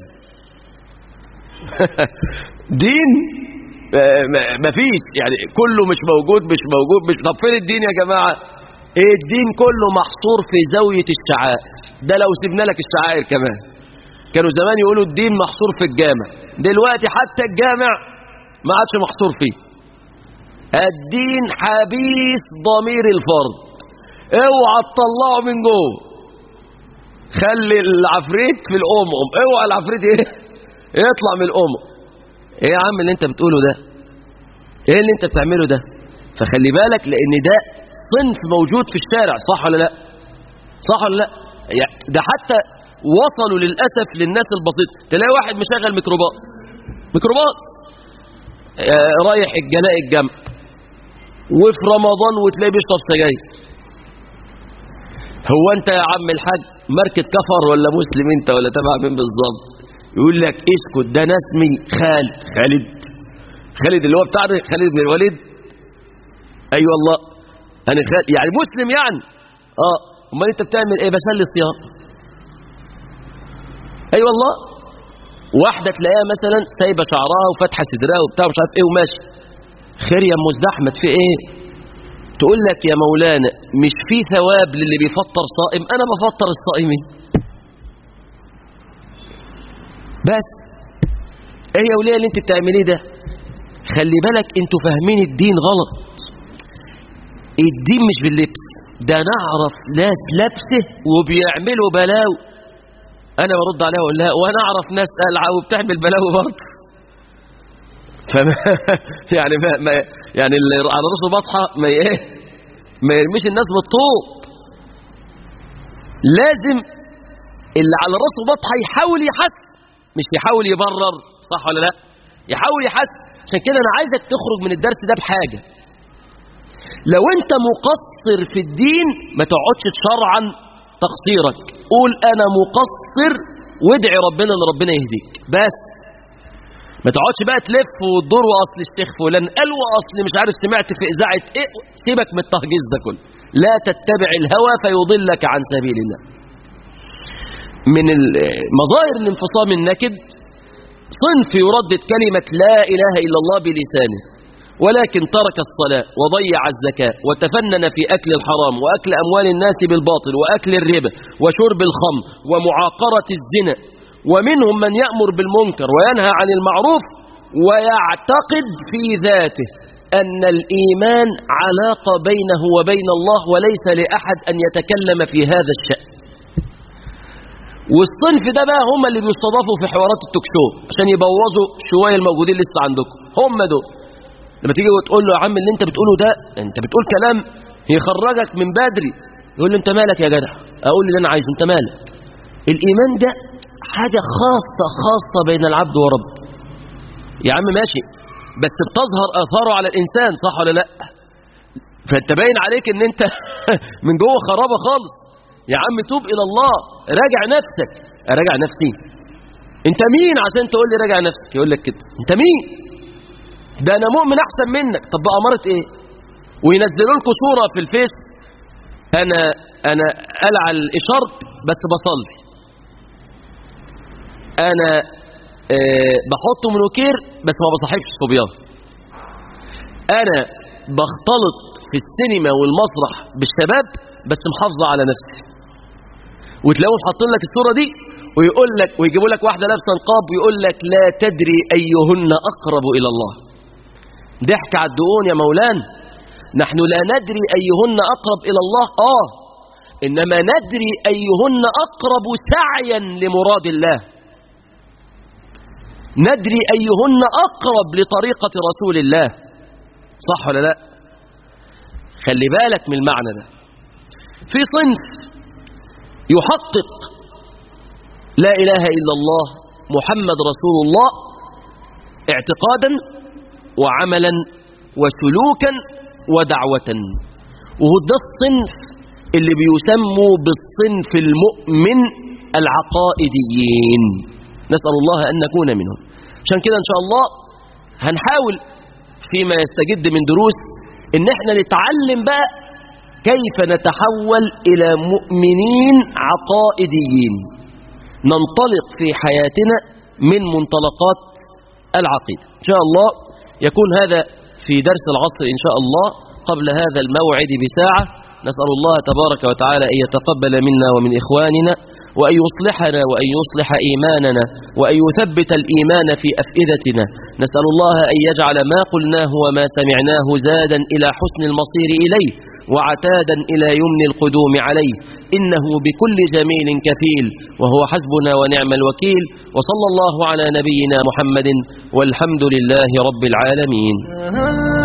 دين آه، ما- مفيش يعني كله مش موجود مش موجود مش طب فين الدين يا جماعة ايه الدين كله محصور في زاوية الشعائر ده لو سيبنا لك الشعائر كمان كانوا زمان يقولوا الدين محصور في الجامع دلوقتي حتى الجامع ما عادش محصور فيه الدين حبيس ضمير الفرد اوعى تطلعه من جوه خلي العفريت في الأمم اوعى العفريت ايه يطلع من الأمم ايه يا عم اللي انت بتقوله ده ايه اللي انت بتعمله ده فخلي بالك لان ده صنف موجود في الشارع صح ولا لا صح ولا لا يعني ده حتى وصلوا للأسف للناس البسيطة تلاقي واحد مشغل ميكروباص ميكروباص آه رايح الجلاء الجمع وفي رمضان وتلاقيه بيشرب سجاير هو انت يا عم الحاج ماركة كفر ولا مسلم انت ولا تبع مين بالظبط يقول لك اسكت ده انا اسمي خالد خالد خالد اللي هو بتاع خالد بن الوليد اي أيوة والله انا خالد يعني مسلم يعني اه امال انت بتعمل ايه بسلي الصيام اي أيوة والله واحده تلاقيها مثلا سايبه شعرها وفاتحه صدرها وبتاع مش عارف ايه وماشي خير يا ام احمد في ايه تقول لك يا مولانا مش في ثواب للي بيفطر صائم انا بفطر الصائمين بس ايه يا وليه اللي انت بتعمليه ده خلي بالك انتوا فاهمين الدين غلط الدين مش باللبس ده نعرف ناس لابسه وبيعملوا بلاوي انا برد عليها واقول لها وانا اعرف ناس قلعه وبتعمل بلاوي برضه فما يعني ما, ما يعني اللي على راسه بطحه ما ايه ما يرميش الناس بالطوب لازم اللي على راسه بطحه يحاول يحس مش يحاول يبرر صح ولا لا يحاول يحس عشان كده انا عايزك تخرج من الدرس ده بحاجه لو انت مقصر في الدين ما تقعدش شرعا تقصيرك قول انا مقصر وادعي ربنا ان ربنا يهديك بس ما تقعدش بقى تلف وتدور واصل الشيخ فلان قال واصل مش عارف سمعت في اذاعه ايه سيبك من التهجيز ده كله لا تتبع الهوى فيضلك عن سبيل الله من مظاهر الانفصام النكد صنف يردد كلمة لا إله إلا الله بلسانه ولكن ترك الصلاة وضيع الزكاة وتفنن في أكل الحرام وأكل أموال الناس بالباطل وأكل الربا وشرب الخمر ومعاقرة الزنا ومنهم من يأمر بالمنكر وينهى عن المعروف ويعتقد في ذاته أن الإيمان علاقة بينه وبين الله وليس لأحد أن يتكلم في هذا الشأن والصنف ده بقى هم اللي بيستضافوا في حوارات التوكشو عشان يبوظوا شوية الموجودين لسه عندكم هم دول لما تيجي وتقول له يا عم اللي انت بتقوله ده انت بتقول كلام يخرجك من بدري يقول له انت مالك يا جدع اقول اللي انا عايزه انت مالك الايمان ده حاجة خاصة خاصة بين العبد ورب يا عم ماشي بس بتظهر اثاره على الانسان صح ولا لا فانت باين عليك ان انت من جوه خرابه خالص يا عم توب الى الله راجع نفسك راجع نفسي انت مين عشان تقول لي راجع نفسك يقول لك كده انت مين ده انا مؤمن احسن منك طب بأمارة ايه وينزلوا لكم صورة في الفيس انا انا قلع الاشارب بس بصلي انا أه بحط منوكير بس ما بصحبش الصبيان انا بختلط في السينما والمسرح بالشباب بس محافظة على نفسي وتلاقوهم حاطين لك الصورة دي ويقول لك ويجيبوا لك واحدة لابسة نقاب ويقول لك لا تدري أيهن أقرب إلى الله ضحك على الدقون يا مولانا نحن لا ندري أيهن أقرب إلى الله آه إنما ندري أيهن أقرب سعيا لمراد الله ندري أيهن أقرب لطريقة رسول الله صح ولا لا خلي بالك من المعنى ده في صنف يحقق لا إله إلا الله محمد رسول الله اعتقادا وعملا وسلوكا ودعوة وهو ده الصنف اللي بيسموا بالصنف المؤمن العقائديين نسأل الله أن نكون منهم عشان كده إن شاء الله هنحاول فيما يستجد من دروس إن احنا نتعلم بقى كيف نتحول إلى مؤمنين عقائديين ننطلق في حياتنا من منطلقات العقيدة إن شاء الله يكون هذا في درس العصر إن شاء الله قبل هذا الموعد بساعة نسأل الله تبارك وتعالى أن يتقبل منا ومن إخواننا وأن يصلحنا وأن يصلح إيماننا وأن يثبت الإيمان في أفئدتنا نسأل الله أن يجعل ما قلناه وما سمعناه زادا إلى حسن المصير إليه وعتادا إلى يمن القدوم عليه إنه بكل جميل كفيل وهو حسبنا ونعم الوكيل وصلى الله على نبينا محمد والحمد لله رب العالمين